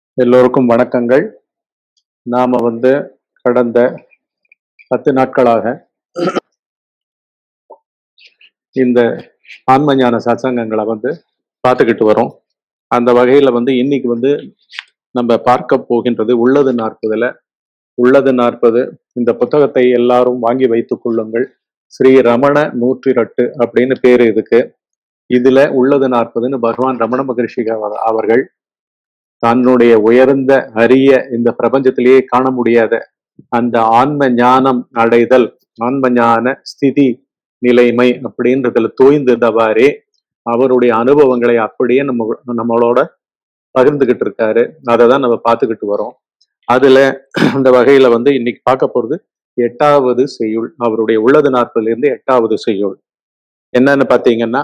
எல்லோருக்கும் வணக்கங்கள் நாம வந்து கடந்த பத்து நாட்களாக இந்த ஆன்மஞான சத்சங்கங்களை வந்து பார்த்துக்கிட்டு வரோம் அந்த வகையில வந்து இன்னைக்கு வந்து நம்ம பார்க்க போகின்றது உள்ளது நாற்பதுல உள்ளது நாற்பது இந்த புத்தகத்தை எல்லாரும் வாங்கி வைத்துக் கொள்ளுங்கள் ஸ்ரீ ரமண நூற்றி ரட்டு அப்படின்னு பேரு இதுக்கு இதுல உள்ளது நாற்பதுன்னு பகவான் ரமண மகரிஷி அவர்- அவர்கள் தன்னுடைய உயர்ந்த அரிய இந்த பிரபஞ்சத்திலேயே காண முடியாத அந்த ஆன்ம ஞானம் அடைதல் ஆன்ம ஞான ஸ்திதி நிலைமை அப்படின்றதுல தோய்ந்ததவாறே அவருடைய அனுபவங்களை அப்படியே நம்ம நம்மளோட பகிர்ந்துகிட்டு இருக்காரு அதை தான் நம்ம பார்த்துக்கிட்டு வரோம் அதுல அந்த வகையில வந்து இன்னைக்கு பார்க்க போறது எட்டாவது செய்யுள் அவருடைய உள்ளது நாற்பதுல இருந்து எட்டாவது செய்யுள் என்னன்னு பாத்தீங்கன்னா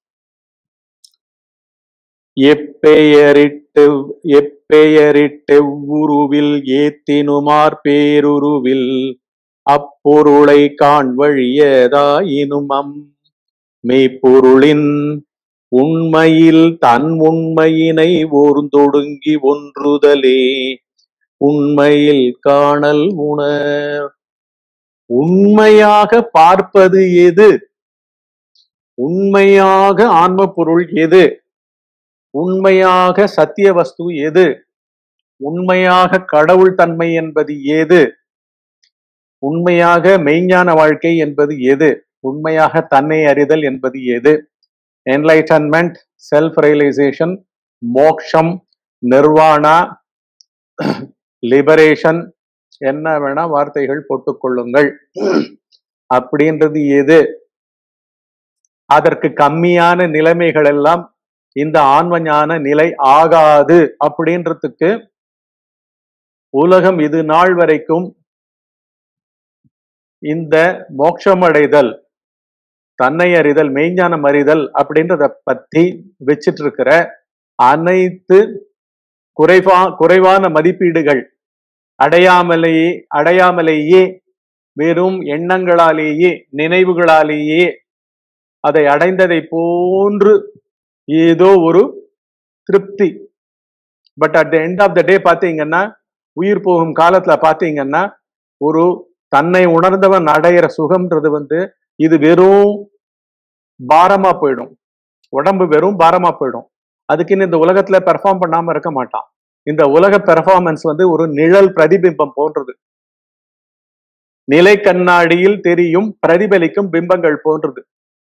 எப்பெயரிட்டு எப்பெயரிட்டு உருவில் ஏத்தினுமார் பேருருவில் அப்பொருளை காண்வழியதாயினும் அம் மெய்ப்பொருளின் உண்மையில் தன் உண்மையினை ஓர்ந்தொடுங்கி ஒன்றுதலே உண்மையில் காணல் உணர் உண்மையாக பார்ப்பது எது உண்மையாக ஆன்ம பொருள் எது உண்மையாக சத்திய வஸ்து எது உண்மையாக கடவுள் தன்மை என்பது ஏது உண்மையாக மெய்ஞான வாழ்க்கை என்பது எது உண்மையாக தன்னை அறிதல் என்பது எது என்லைட்டன்மெண்ட் செல்ஃப் ரியலைசேஷன் மோக்ஷம் நிர்வாணா லிபரேஷன் என்ன வேணா வார்த்தைகள் போட்டுக்கொள்ளுங்கள் அப்படின்றது எது அதற்கு கம்மியான நிலைமைகள் எல்லாம் இந்த ஆன்ம ஞான நிலை ஆகாது அப்படின்றதுக்கு உலகம் இது நாள் வரைக்கும் இந்த மோட்சம் அடைதல் தன்னை அறிதல் மெய்ஞானம் அறிதல் அப்படின்றத பத்தி வச்சிட்டு இருக்கிற அனைத்து குறைவா குறைவான மதிப்பீடுகள் அடையாமலேயே அடையாமலேயே வெறும் எண்ணங்களாலேயே நினைவுகளாலேயே அதை அடைந்ததை போன்று ஏதோ ஒரு திருப்தி but at the end of the day பார்த்தீங்கன்னா உயிர் போகும் காலத்துல பார்த்தீங்கன்னா ஒரு தன்னை உணர்ந்தவன் அடையிற சுகம்ன்றது வந்து இது வெறும் பாரமா போயிடும் உடம்பு வெறும் பாரமா போயிடும் அதுக்குன்னு இந்த உலகத்துல பெர்ஃபார்ம் பண்ணாம இருக்க மாட்டான் இந்த உலக பெர்ஃபார்மன்ஸ் வந்து ஒரு நிழல் பிரதிபிம்பம் போன்றது நிலை கண்ணாடியில் தெரியும் பிரதிபலிக்கும் பிம்பங்கள் போன்றது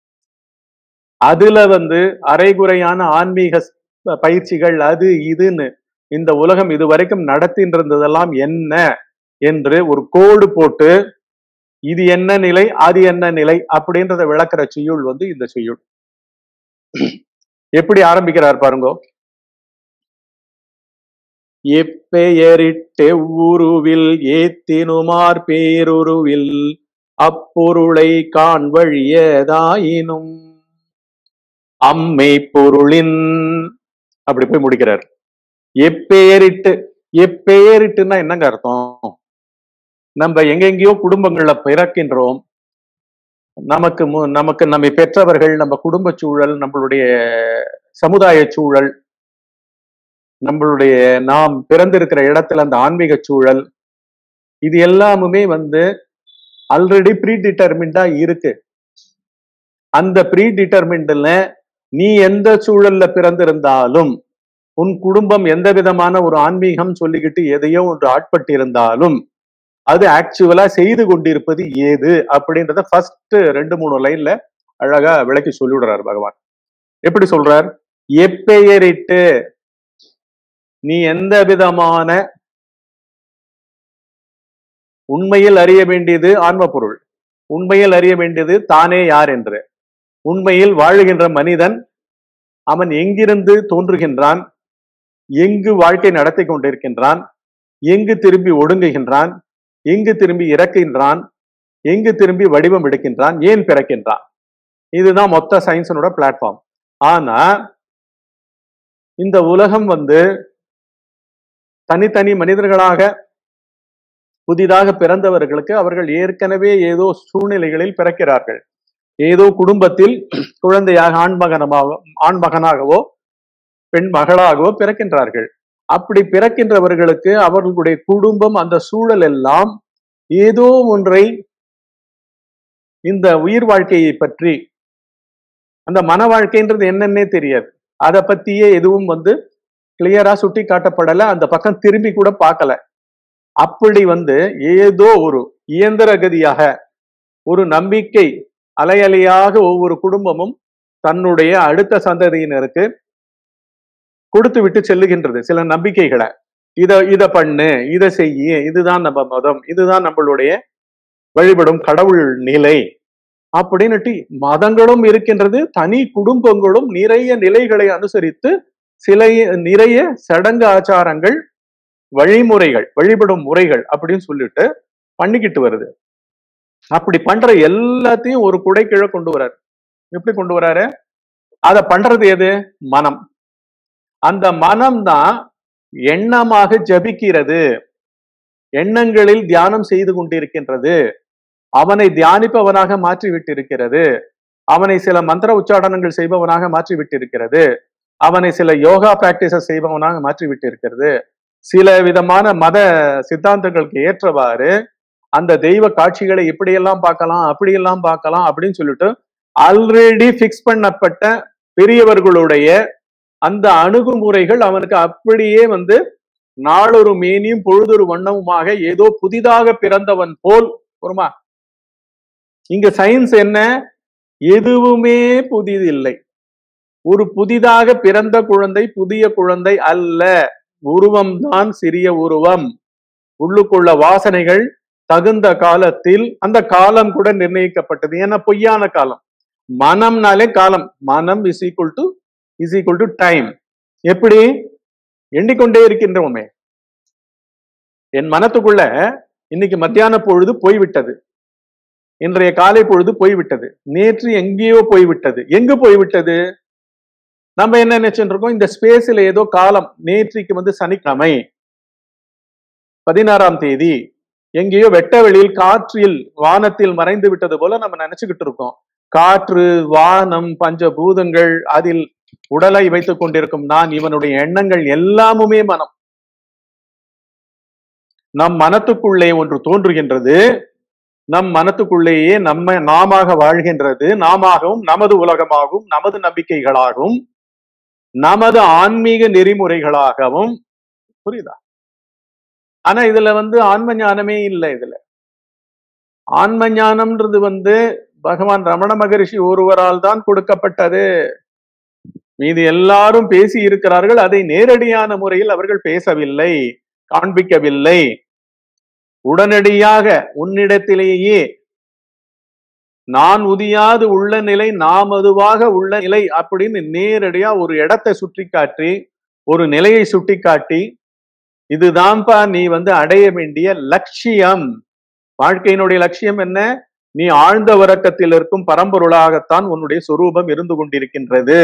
அதுல வந்து அரைகுறையான ஆன்மீக ஸ்- பயிற்சிகள் அது இதுன்னு இந்த உலகம் இதுவரைக்கும் நடத்தின்னு இருந்ததெல்லாம் என்ன என்று ஒரு கோடு போட்டு இது என்ன நிலை அது என்ன நிலை அப்படின்றத விளக்குற செய்யுள் வந்து இந்த செய்யுள் எப்படி ஆரம்பிக்கிறார் பாருங்க எப்பெயரிட்டெவ்வுருவில் ஏத்தினுமார் பேருருவில் அப்பொருளை காண்வழியதாயினும் அம்மை பொருளின் அப்படி போய் முடிக்கிறார் எப்பெயரிட்டு எப்பெயரிட்டுன்னா என்னங்க அர்த்தம் நம்ம எங்கெங்கேயோ குடும்பங்கள்ல பிறக்கின்றோம் நமக்கு மு- நமக்கு நம்மை பெற்றவர்கள் நம்ம குடும்ப சூழல் நம்மளுடைய சமுதாய சூழல் நம்மளுடைய நாம் பிறந்திருக்கிற இடத்துல அந்த ஆன்மீக சூழல் இது எல்லாமுமே வந்து ஆல்ரெடி ப்ரீ டிட்டர்மிண்டா இருக்கு அந்த ப்ரீ டிட்டர்மிண்ட்ல நீ எந்த சூழல்ல பிறந்திருந்தாலும் உன் குடும்பம் எந்த விதமான ஒரு ஆன்மீகம் சொல்லிக்கிட்டு எதையோ ஒன்று ஆட்பட்டு இருந்தாலும் அது ஆக்சுவலா செய்து கொண்டிருப்பது ஏது அப்படின்றத ஃபர்ஸ்ட் ரெண்டு மூணு லைன்ல அழகா விளக்கி சொல்லிவிடுறார் பகவான் எப்படி சொல்றார் எப்பெயரிட்டு நீ எந்த விதமான உண்மையில் அறிய வேண்டியது ஆன்ம பொருள் உண்மையில் அறிய வேண்டியது தானே யார் என்று உண்மையில் வாழுகின்ற மனிதன் அவன் எங்கிருந்து தோன்றுகின்றான் எங்கு வாழ்க்கை நடத்தி கொண்டிருக்கின்றான் எங்கு திரும்பி ஒடுங்குகின்றான் எங்கு திரும்பி இறக்கின்றான் எங்கு திரும்பி வடிவம் எடுக்கின்றான் ஏன் பிறக்கின்றான் இதுதான் மொத்த சயின்ஸனோட பிளாட்ஃபார்ம் ஆனா இந்த உலகம் வந்து தனித்தனி மனிதர்களாக புதிதாக பிறந்தவர்களுக்கு அவர்கள் ஏற்கனவே ஏதோ சூழ்நிலைகளில் பிறக்கிறார்கள் ஏதோ குடும்பத்தில் குழந்தையாக ஆண்மகனமாக ஆண்மகனாகவோ பெண் மகளாகவோ பிறக்கின்றார்கள் அப்படி பிறக்கின்றவர்களுக்கு அவர்களுடைய குடும்பம் அந்த சூழல் எல்லாம் ஏதோ ஒன்றை இந்த உயிர் வாழ்க்கையை பற்றி அந்த மன வாழ்க்கைன்றது என்னன்னே தெரியாது அதை பத்தியே எதுவும் வந்து கிளியரா சுட்டி காட்டப்படல அந்த பக்கம் திரும்பி கூட பார்க்கல அப்படி வந்து ஏதோ ஒரு இயந்திர கதியாக ஒரு நம்பிக்கை அலையலையாக ஒவ்வொரு குடும்பமும் தன்னுடைய அடுத்த சந்ததியினருக்கு கொடுத்து விட்டு செல்லுகின்றது சில நம்பிக்கைகளை இத இத பண்ணு இதை செய்ய இதுதான் நம்ம மதம் இதுதான் நம்மளுடைய வழிபடும் கடவுள் நிலை அப்படின்னுட்டு மதங்களும் இருக்கின்றது தனி குடும்பங்களும் நிறைய நிலைகளை அனுசரித்து சில நிறைய சடங்கு ஆச்சாரங்கள் வழிமுறைகள் வழிபடும் முறைகள் அப்படின்னு சொல்லிட்டு பண்ணிக்கிட்டு வருது அப்படி பண்ற எல்லாத்தையும் ஒரு குடைக்கீழ கொண்டு வராரு எப்படி கொண்டு வராரு அத பண்றது எது மனம் அந்த மனம் தான் எண்ணமாக ஜபிக்கிறது எண்ணங்களில் தியானம் செய்து கொண்டிருக்கின்றது அவனை தியானிப்பவனாக மாற்றி விட்டிருக்கிறது அவனை சில மந்திர உச்சாடனங்கள் செய்பவனாக மாற்றி விட்டிருக்கிறது அவனை சில யோகா பிராக்டிசஸ் செய்பவனாக மாற்றி விட்டிருக்கிறது சில விதமான மத சித்தாந்தங்களுக்கு ஏற்றவாறு அந்த தெய்வ காட்சிகளை இப்படியெல்லாம் பார்க்கலாம் அப்படியெல்லாம் பார்க்கலாம் அப்படின்னு சொல்லிட்டு ஆல்ரெடி பிக்ஸ் பண்ணப்பட்ட பெரியவர்களுடைய அந்த அணுகுமுறைகள் அவனுக்கு அப்படியே வந்து நாளொரு மேனியும் பொழுதொரு வண்ணமுமாக ஏதோ புதிதாக பிறந்தவன் போல் ஒருமா இங்க சயின்ஸ் என்ன எதுவுமே புதிதில்லை ஒரு புதிதாக பிறந்த குழந்தை புதிய குழந்தை அல்ல உருவம் தான் சிறிய உருவம் உள்ளுக்குள்ள வாசனைகள் தகுந்த காலத்தில் அந்த காலம் கூட நிர்ணயிக்கப்பட்டது ஏன்னா பொய்யான காலம் மனம்னாலே காலம் மனம் is equal to is equal to time எப்படி எண்ணிக்கொண்டே இருக்கின்றோமே என் மனத்துக்குள்ள இன்னைக்கு மத்தியான பொழுது போய்விட்டது இன்றைய காலை பொழுது போய்விட்டது நேற்று எங்கேயோ போய்விட்டது எங்கு போய்விட்டது நம்ம என்ன நினைச்சுட்டு இருக்கோம் இந்த ஸ்பேஸ்ல ஏதோ காலம் நேற்றைக்கு வந்து சனிக்கிழமை பதினாறாம் தேதி எங்கேயோ வெட்ட வெளியில் காற்றில் வானத்தில் மறைந்து விட்டது போல நம்ம நினைச்சுக்கிட்டு இருக்கோம் காற்று வானம் பஞ்சபூதங்கள் அதில் உடலை வைத்துக் கொண்டிருக்கும் நான் இவனுடைய எண்ணங்கள் எல்லாமுமே மனம் நம் மனத்துக்குள்ளே ஒன்று தோன்றுகின்றது நம் மனத்துக்குள்ளேயே நம்ம நாமாக வாழ்கின்றது நாமாகவும் நமது உலகமாகவும் நமது நம்பிக்கைகளாகவும் நமது ஆன்மீக நெறிமுறைகளாகவும் புரியுதா ஆனா இதுல வந்து ஆன்ம ஞானமே இல்லை இதுல ஆன்ம ஞானம்ன்றது வந்து பகவான் ரமண மகரிஷி ஒருவரால் தான் கொடுக்கப்பட்டது மீது எல்லாரும் பேசி இருக்கிறார்கள் அதை நேரடியான முறையில் அவர்கள் பேசவில்லை காண்பிக்கவில்லை உடனடியாக உன்னிடத்திலேயே நான் உதியாது உள்ள நிலை நாம் அதுவாக உள்ள நிலை அப்படின்னு நேரடியா ஒரு இடத்தை சுட்டி காட்டி ஒரு நிலையை சுட்டி காட்டி இதுதான்ப்பா நீ வந்து அடைய வேண்டிய லட்சியம் வாழ்க்கையினுடைய லட்சியம் என்ன நீ ஆழ்ந்த உறக்கத்தில் இருக்கும் பரம்பொருளாகத்தான் உன்னுடைய சொரூபம் இருந்து கொண்டிருக்கின்றது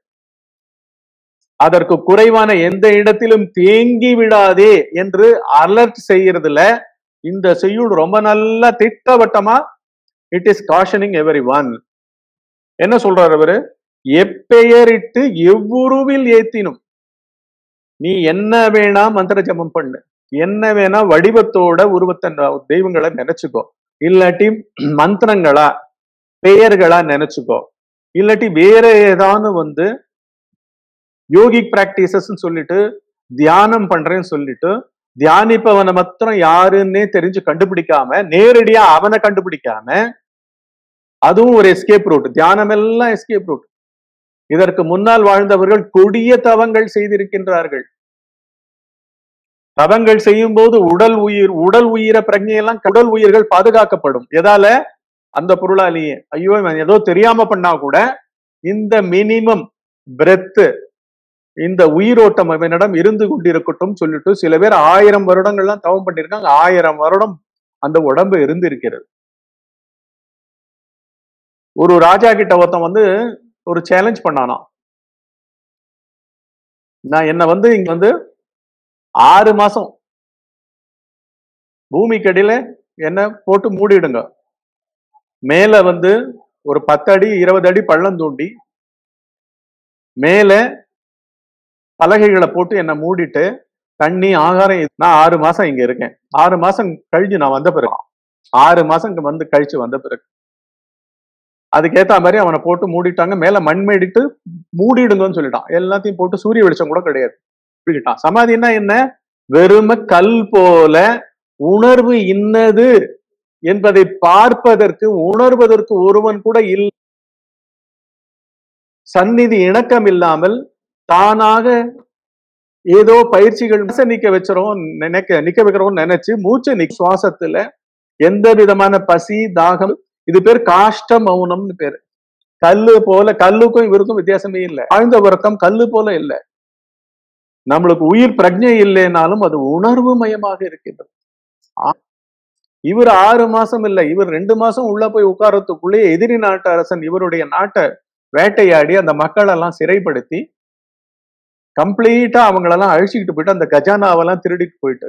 அதற்கு குறைவான எந்த இடத்திலும் தேங்கி விடாதே என்று அலர்ட் செய்யறதுல இந்த செய்யுள் ரொம்ப நல்லா திட்டவட்டமா it is cautioning everyone என்ன சொல்றாரு அவரு எப்பெயரிட்டு எவ்வுருவில் ஏத்தினும் நீ என்ன வேணா மந்திர ஜபம் பண்ணு என்ன வேணா வடிவத்தோட உருவத்தை ந- தெய்வங்களை நினைச்சுக்கோ இல்லாட்டி மந்திரங்களா பெயர்களா நினைச்சுக்கோ இல்லாட்டி வேற ஏதாவது வந்து யோகிக் பிராக்டிசஸ் சொல்லிட்டு தியானம் பண்றேன்னு சொல்லிட்டு தியானிப்பவனை மாத்திரம் யாருன்னே தெரிஞ்சு கண்டுபிடிக்காம நேரடியா அவனை கண்டுபிடிக்காம அதுவும் ஒரு எஸ்கேப் ரூட் தியானம் எல்லாம் எஸ்கேப் ரூட் இதற்கு முன்னால் வாழ்ந்தவர்கள் கொடிய தவங்கள் செய்திருக்கின்றார்கள் தவங்கள் செய்யும் போது உடல் உயிர் உடல் உயிர பிரஜையெல்லாம் உடல் உயிர்கள் பாதுகாக்கப்படும் எதால அந்த பொருளாலேயே ஐயோ இவன் ஏதோ தெரியாம பண்ணா கூட இந்த மினிமம் பிரெத்து இந்த உயிரோட்டம் அவனிடம் இருந்து கொண்டிருக்கட்டும் சொல்லிட்டு சில பேர் ஆயிரம் வருடங்கள்லாம் தவம் பண்ணிருக்காங்க ஆயிரம் வருடம் அந்த உடம்பு இருந்து இருக்கிறது ஒரு ராஜா கிட்ட ஒருத்தன் வந்து ஒரு சேலஞ்ச் பண்ணானாம் நான் என்ன வந்து இங்க வந்து ஆறு மாசம் பூமிக்கடியில என்ன போட்டு மூடிடுங்க மேல வந்து ஒரு பத்து அடி இருபது அடி பள்ளம் தோண்டி மேல பலகைகளை போட்டு என்னை மூடிட்டு தண்ணி ஆகாரம் இது- நான் ஆறு மாசம் இங்க இருக்கேன் ஆறு மாசம் கழிஞ்சு நான் வந்த பிறகு ஆறு மாசம் இங்க வந்து கழிச்சு வந்த பிறகு அதுக்கேத்த மாதிரி அவனை போட்டு மூடிட்டாங்க மேல மண் மேடிட்டு மூடிடுங்கன்னு சொல்லிட்டான் எல்லாத்தையும் போட்டு சூரிய வெளிச்சம் கூட கிடையாது இப்படிக்கிட்டான் சமாதினா என்ன வெறும கல் போல உணர்வு இன்னது என்பதை பார்ப்பதற்கு உணர்வதற்கு ஒருவன் கூட இல் சந்நிதி இணக்கம் இல்லாமல் தானாக ஏதோ பயிற்சிகள் மூச்சை நிக்க வச்சிரோம் நினைக்க நிக்க வைக்கிறோம் நினைச்சு மூச்சை நிக் சுவாசத்துல எந்த விதமான பசி தாகம் இது பேர் காஷ்ட மௌனம்னு பேரு கல்லு போல கல்லுக்கும் இவருக்கும் வித்தியாசமே இல்லை ஆழ்ந்த உறக்கம் கல்லு போல இல்லை நம்மளுக்கு உயிர் பிரஜை இல்லைனாலும் அது உணர்வு மயமாக இருக்கின்றது ஆ- இவர் ஆறு மாசம் இல்லை இவர் ரெண்டு மாசம் உள்ள போய் உட்காரத்துக்குள்ளேயே எதிரி நாட்டு அரசன் இவருடைய நாட்டை வேட்டையாடி அந்த மக்களெல்லாம் சிறைப்படுத்தி கம்ப்ளீட்டா அவங்களெல்லாம் அழிச்சுக்கிட்டு போயிட்டு அந்த கஜானாவெல்லாம் திருடிட்டு போயிட்டு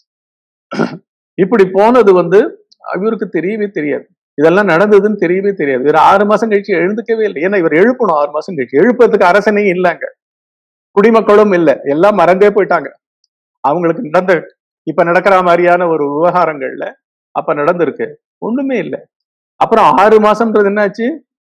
இப்படி போனது வந்து இவருக்கு தெரியவே தெரியாது இதெல்லாம் நடந்ததுன்னு தெரியவே தெரியாது இவர் ஆறு மாசம் கழிச்சு எழுந்துக்கவே இல்லை ஏன்னா இவர் எழுப்பணும் ஆறு மாசம் கழிச்சு எழுப்புறதுக்கு அரசனே இல்லைங்க குடிமக்களும் இல்லை எல்லாம் மறந்தே போயிட்டாங்க அவங்களுக்கு நடந்த இப்ப நடக்கிற மாதிரியான ஒரு விவகாரங்கள்ல அப்ப நடந்திருக்கு ஒண்ணுமே இல்லை அப்புறம் ஆறு மாசம்ன்றது என்னாச்சு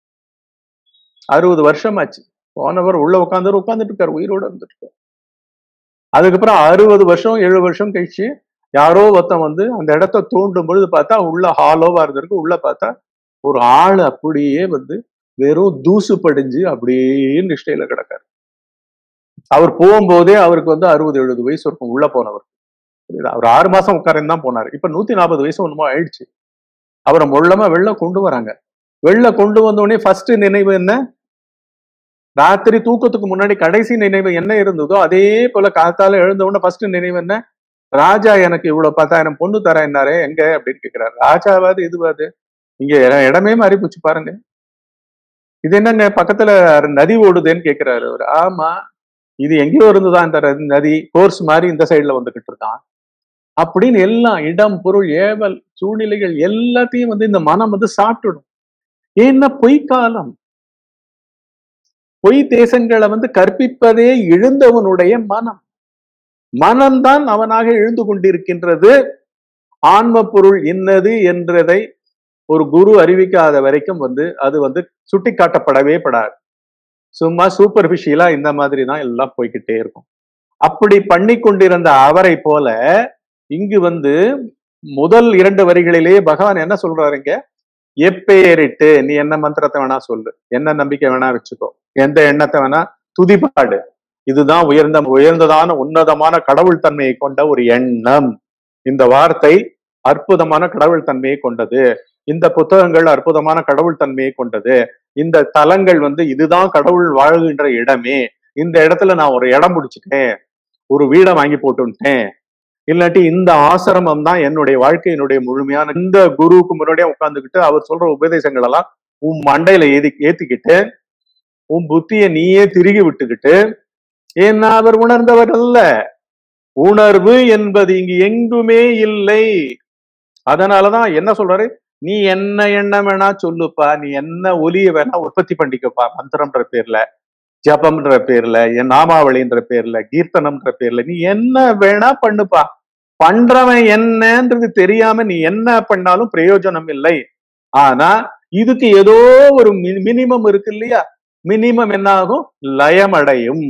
அறுபது வருஷம் ஆச்சு போனவர் உள்ள உட்காந்து உட்காந்துட்டு இருக்காரு உயிரோட வந்துட்டு இருக்காரு அதுக்கப்புறம் அறுபது வருஷம் ஏழு வருஷம் கழிச்சு யாரோ ஒருத்தன் வந்து அந்த இடத்த தூண்டும் பொழுது பார்த்தா உள்ள ஹாலோவா இருந்திருக்கு உள்ள பார்த்தா ஒரு ஆள் அப்படியே வந்து வெறும் தூசு படிஞ்சு அப்படியே நிஷ்டையில கிடக்காரு அவர் போகும்போதே அவருக்கு வந்து அறுபது எழுபது வயசு இருக்கும் உள்ள போனவர் புரியுதா? அவர் ஆறு மாசம் உட்காரன்னு தான் போனாரு இப்ப நூத்தி நாற்பது வயசு ஒண்ணுமோ ஆயிடுச்சு அவரை மொள்ளமா வெளில கொண்டு வராங்க வெளில கொண்டு வந்த உடனே ஃபர்ஸ்ட் நினைவு என்ன ராத்திரி தூக்கத்துக்கு முன்னாடி கடைசி நினைவு என்ன இருந்ததோ அதே போல காத்தால எழுந்த உடனே ஃபர்ஸ்ட் நினைவு என்ன ராஜா எனக்கு இவ்வளவு பத்தாயிரம் பொண்ணு தரேன்னாரே எங்க அப்படின்னு கேக்குறாரு ராஜாவாது இதுவாது இங்க இட- இடமே மாறி போச்சு பாருங்க இது என்னங்க பக்கத்துல நதி ஓடுதேன்னு கேக்குறாரு அவரு ஆமா இது எங்கேயோ இருந்துதான் இந்த ர- நதி கோர்ஸ் மாதிரி இந்த சைடுல வந்துகிட்டு இருக்கான் அப்படின்னு எல்லாம் இடம் பொருள் ஏவல் சூழ்நிலைகள் எல்லாத்தையும் வந்து இந்த மனம் வந்து சாப்பிட்டுடும் ஏன்னா பொய்க்காலம் பொய் தேசங்களை வந்து கற்பிப்பதே எழுந்தவனுடைய மனம் மனம்தான் அவனாக எழுந்து கொண்டிருக்கின்றது ஆன்ம பொருள் இன்னது என்றதை ஒரு குரு அறிவிக்காத வரைக்கும் வந்து அது வந்து சுட்டிக்காட்டப்படவே படாது சும்மா சூப்பர்ஃபிஷியலா இந்த மாதிரி தான் எல்லாம் போய்க்கிட்டே இருக்கும் அப்படி பண்ணி கொண்டிருந்த அவரை போல இங்கு வந்து முதல் இரண்டு வரிகளிலேயே பகவான் என்ன சொல்றாருங்க எப்பெயரிட்டு நீ என்ன மந்திரத்தை வேணா சொல்லு என்ன நம்பிக்கை வேணா வச்சுக்கோ எந்த எண்ணத்தை வேணா துதிப்பாடு இதுதான் உயர்ந்த உயர்ந்ததான உன்னதமான கடவுள் தன்மையை கொண்ட ஒரு எண்ணம் இந்த வார்த்தை அற்புதமான கடவுள் தன்மையை கொண்டது இந்த புத்தகங்கள் அற்புதமான கடவுள் தன்மையை கொண்டது இந்த தலங்கள் வந்து இதுதான் கடவுள் வாழ்கின்ற இடமே இந்த இடத்துல நான் ஒரு இடம் பிடிச்சிட்டேன் ஒரு வீடை வாங்கி போட்டுட்டேன் இல்லாட்டி இந்த ஆசிரமம் தான் என்னுடைய வாழ்க்கையினுடைய முழுமையான இந்த குருவுக்கு முன்னாடியே உட்கார்ந்துக்கிட்டு அவர் சொல்ற உபதேசங்கள் எல்லாம் உன் மண்டையில ஏதி ஏத்திக்கிட்டு உன் புத்திய நீயே திருகி விட்டுக்கிட்டு ஏன்னா அவர் உணர்ந்தவர் அல்ல உணர்வு என்பது இங்கு எங்குமே இல்லை அதனாலதான் என்ன சொல்றாரு நீ என்ன எண்ணம் வேணா சொல்லுப்பா நீ என்ன ஒலிய வேணா உற்பத்தி பண்ணிக்கப்பா மந்திரம்ன்ற பேர்ல ஜபம்ன்ற பேர்ல என் நாமாவளின்ற பேர்ல கீர்த்தனம்ன்ற பேர்ல நீ என்ன வேணா பண்ணுப்பா பண்றவன் என்னன்றது தெரியாம நீ என்ன பண்ணாலும் பிரயோஜனம் இல்லை ஆனா இதுக்கு ஏதோ ஒரு மினிமம் இருக்கு இல்லையா மினிமம் என்ன ஆகும் லயமடையும்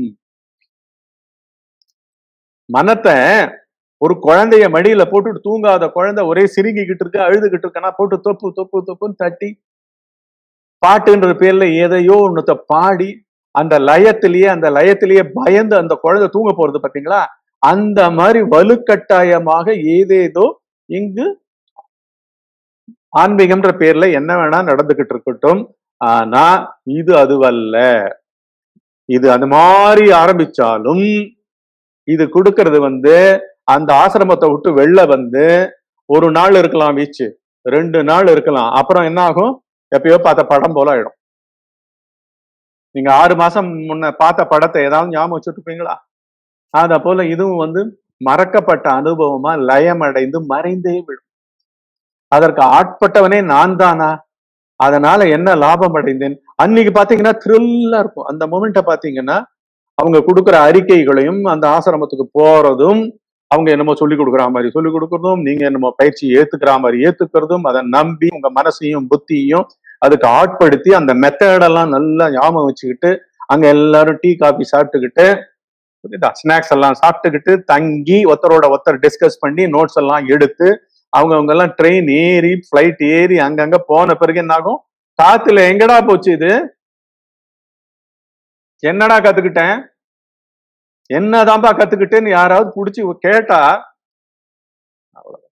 மனத்தை ஒரு குழந்தைய மடியில போட்டுட்டு தூங்காத குழந்தை ஒரே சிரிங்கிக்கிட்டு இருக்கு அழுதுகிட்டு இருக்கனா போட்டு தொப்பு தொப்பு தொப்புன்னு தட்டி பாட்டுன்ற பேர்ல எதையோ ஒண்ணுத்த பாடி அந்த லயத்திலேயே அந்த லயத்திலேயே பயந்து அந்த குழந்தை தூங்க போறது பாத்தீங்களா அந்த மாதிரி வலுக்கட்டாயமாக ஏதேதோ இங்கு ஆன்மீகம்ன்ற பேர்ல என்ன வேணா நடந்துகிட்டு இருக்கட்டும் ஆனா இது அதுவல்ல இது அது மாதிரி ஆரம்பிச்சாலும் இது கொடுக்கறது வந்து அந்த ஆசிரமத்தை விட்டு வெளில வந்து ஒரு நாள் இருக்கலாம் வீச்சு ரெண்டு நாள் இருக்கலாம் அப்புறம் என்ன ஆகும் எப்பயோ பார்த்த படம் போல ஆயிடும் நீங்க ஆறு மாசம் முன்ன பார்த்த படத்தை ஏதாவது ஞாபகம் வச்சுருப்பீங்களா அத போல இதுவும் வந்து மறக்கப்பட்ட அனுபவமா லயமடைந்து மறைந்தே விடும் அதற்கு ஆட்பட்டவனே நான் தானா அதனால என்ன லாபம் அடைந்தேன் அன்னைக்கு பாத்தீங்கன்னா த்ரில்லா இருக்கும் அந்த மொமெண்ட்டை பாத்தீங்கன்னா அவங்க கொடுக்குற அறிக்கைகளையும் அந்த ஆசிரமத்துக்கு போறதும் அவங்க என்னமோ சொல்லி கொடுக்குற மாதிரி சொல்லி கொடுக்கறதும் நீங்க என்னமோ பயிற்சி ஏத்துக்கிற மாதிரி ஏத்துக்கிறதும் அதை நம்பி உங்க மனசையும் புத்தியையும் அதுக்கு ஆட்படுத்தி அந்த மெத்தடெல்லாம் நல்லா ஞாபகம் வச்சுக்கிட்டு அங்க எல்லாரும் டீ காபி சாப்பிட்டுக்கிட்டு ஸ்நாக்ஸ் எல்லாம் சாப்பிட்டுக்கிட்டு தங்கி ஒருத்தரோட ஒருத்தர் டிஸ்கஸ் பண்ணி நோட்ஸ் எல்லாம் எடுத்து அவங்க அவங்க எல்லாம் ட்ரெயின் ஏறி ஃபிளைட் ஏறி அங்கங்க போன பிறகு என்ன ஆகும் காத்துல எங்கடா போச்சு இது என்னடா கத்துக்கிட்டேன் என்னதான்பா கத்துக்கிட்டேன்னு யாராவது புடிச்சு கேட்டா அவ்வளவு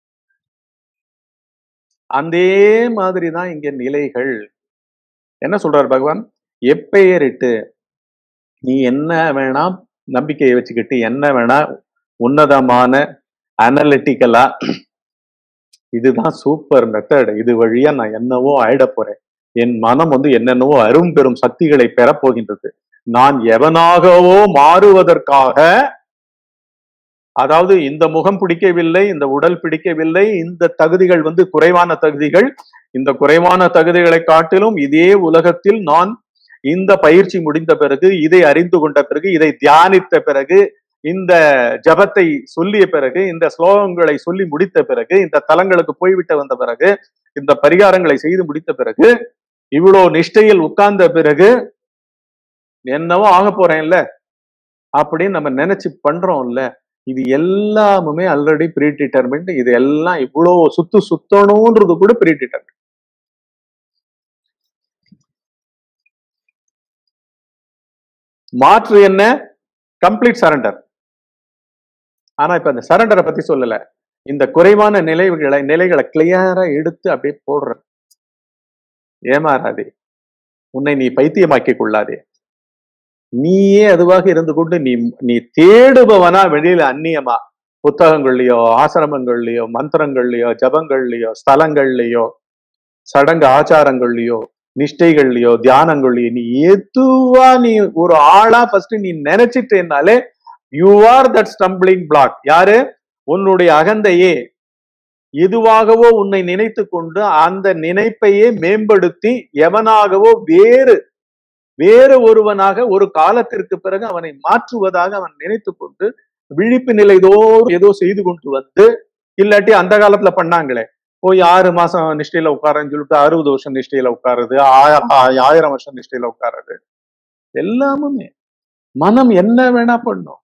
அதே மாதிரிதான் இங்க நிலைகள் என்ன சொல்றாரு பகவான் எப்பெயரிட்டு நீ என்ன வேணா நம்பிக்கையை வச்சுக்கிட்டு என்ன வேணா உன்னதமான அனலிட்டிக்கலா இதுதான் சூப்பர் மெத்தட் இது வழியா நான் என்னவோ ஆயிட போறேன் என் மனம் வந்து என்னென்னவோ அரும் பெரும் சக்திகளை பெறப் போகின்றது நான் எவனாகவோ மாறுவதற்காக அதாவது இந்த முகம் பிடிக்கவில்லை இந்த உடல் பிடிக்கவில்லை இந்த தகுதிகள் வந்து குறைவான தகுதிகள் இந்த குறைவான தகுதிகளை காட்டிலும் இதே உலகத்தில் நான் இந்த பயிற்சி முடிந்த பிறகு இதை அறிந்து கொண்ட பிறகு இதை தியானித்த பிறகு இந்த ஜபத்தை சொல்லிய பிறகு இந்த ஸ்லோகங்களை சொல்லி முடித்த பிறகு இந்த தலங்களுக்கு போய்விட்டு வந்த பிறகு இந்த பரிகாரங்களை செய்து முடித்த பிறகு இவ்வளோ நிஷ்டையில் உட்கார்ந்த பிறகு என்னவோ ஆக போறேன்ல அப்படின்னு நம்ம நினைச்சு பண்றோம்ல இது எல்லாமுமே ஆல்ரெடி ப்ரீ டிட்டர்மெண்ட் இது எல்லாம் இவ்வளோ சுத்து சுத்தணும்ன்றது கூட ப்ரீ டிட்டர்மெண்ட் மாற்று என்ன கம்ப்ளீட் சரண்டர் ஆனா இப்ப அந்த சரண்டரை பத்தி சொல்லல இந்த குறைவான நிலைகளை நிலைகளை கிளியரா எடுத்து அப்படியே போடுற ஏமாறாதே உன்னை நீ பைத்தியமாக்கிக் கொள்ளாதே நீயே அதுவாக இருந்து கொண்டு நீ நீ தேடுபவனா வெளியில அந்நியமா புத்தகங்கள்லயோ ஆசிரமங்கள்லயோ மந்திரங்கள்லயோ ஜபங்கள்லயோ ஸ்தலங்கள்லயோ சடங்கு ஆச்சாரங்கள்லயோ நிஷ்டைகள்லயோ தியானங்கள்லயோ நீ எதுவா நீ ஒரு ஆளா ஃபர்ஸ்ட் நீ நினைச்சிட்டேனாலே you are that stumbling block யாரு உன்னுடைய அகந்தையே எதுவாகவோ உன்னை நினைத்து கொண்டு அந்த நினைப்பையே மேம்படுத்தி எவனாகவோ வேறு வேறு ஒருவனாக ஒரு காலத்திற்கு பிறகு அவனை மாற்றுவதாக அவன் நினைத்து கொண்டு விழிப்பு நிலை தோறும் ஏதோ செய்து கொண்டு வந்து இல்லாட்டி அந்த காலத்துல பண்ணாங்களே போய் ஆறு மாசம் நிஷ்டையில உட்காரன்னு சொல்லிட்டு அறுபது வருஷம் நிஷ்டையில உட்காருது ஆயிரம் ஆயிரம் வருஷம் நிஷ்டையில உட்காருது எல்லாமுமே மனம் என்ன வேணா பண்ணும்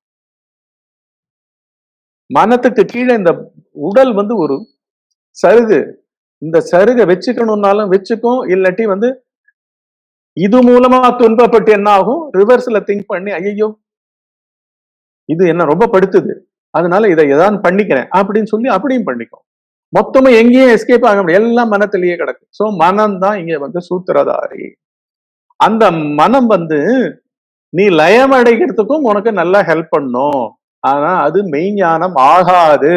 மனத்துக்கு கீழே இந்த உடல் வந்து ஒரு சருகு இந்த சருகை வச்சுக்கணும்னாலும் வச்சுக்கும் இல்லாட்டி வந்து இது மூலமா துன்பப்பட்டு என்ன ஆகும் ரிவர்ஸ்ல திங்க் பண்ணி ஐயோ இது என்ன ரொம்ப படுத்துது அதனால இதை ஏதாவது பண்ணிக்கிறேன் அப்படின்னு சொல்லி அப்படியும் பண்ணிக்கும் மொத்தமா எங்கேயும் எஸ்கேப் ஆக முடியாது எல்லாம் மனத்திலேயே கிடக்கு சோ மனம் தான் இங்க வந்து சூத்திரதாரி அந்த மனம் வந்து நீ லயம் அடைக்கிறதுக்கும் உனக்கு நல்லா ஹெல்ப் பண்ணும் ஆனா அது மெய்ஞானம் ஆகாது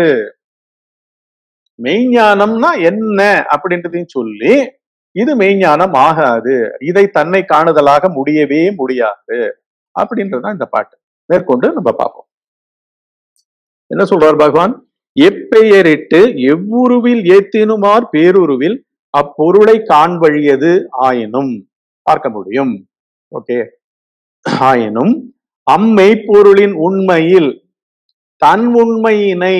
மெய்ஞானம்னா என்ன அப்படின்றதையும் சொல்லி இது மெய்ஞானம் ஆகாது இதை தன்னை காணுதலாக முடியவே முடியாது அப்படின்றதுதான் இந்த பாட்டு மேற்கொண்டு நம்ம பார்ப்போம் என்ன சொல்றார் பகவான் எப்பெயரிட்டு எவ்வுருவில் ஏத்தினுமார் பேருருவில் அப்பொருளை காண்பழியது ஆயினும் பார்க்க முடியும் ஓகே ஆயினும் அம்மை பொருளின் உண்மையில் தன் உண்மையினை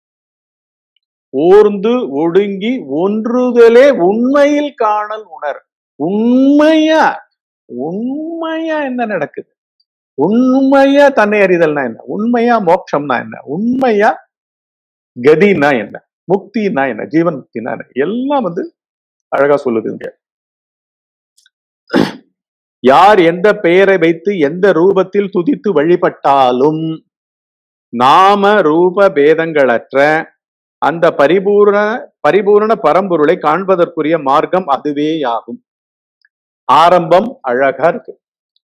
ஓர்ந்து ஒடுங்கி ஒன்றுதலே உண்மையில் காணல் உணர் உண்மையா உண்மையா என்ன நடக்குது உண்மையா தன்னை அறிதல்னா என்ன உண்மையா மோட்சம்னா என்ன உண்மையா கதினா என்ன முக்தினா என்ன ஜீவன் முக்தினா என்ன எல்லாம் வந்து அழகா சொல்லுதுங்க யார் எந்த பெயரை வைத்து எந்த ரூபத்தில் துதித்து வழிபட்டாலும் நாம ரூப பேதங்களற்ற அந்த பரிபூர்ண பரிபூர்ண பரம்பொருளை காண்பதற்குரிய மார்க்கம் அதுவேயாகும் ஆரம்பம் அழகா இருக்கு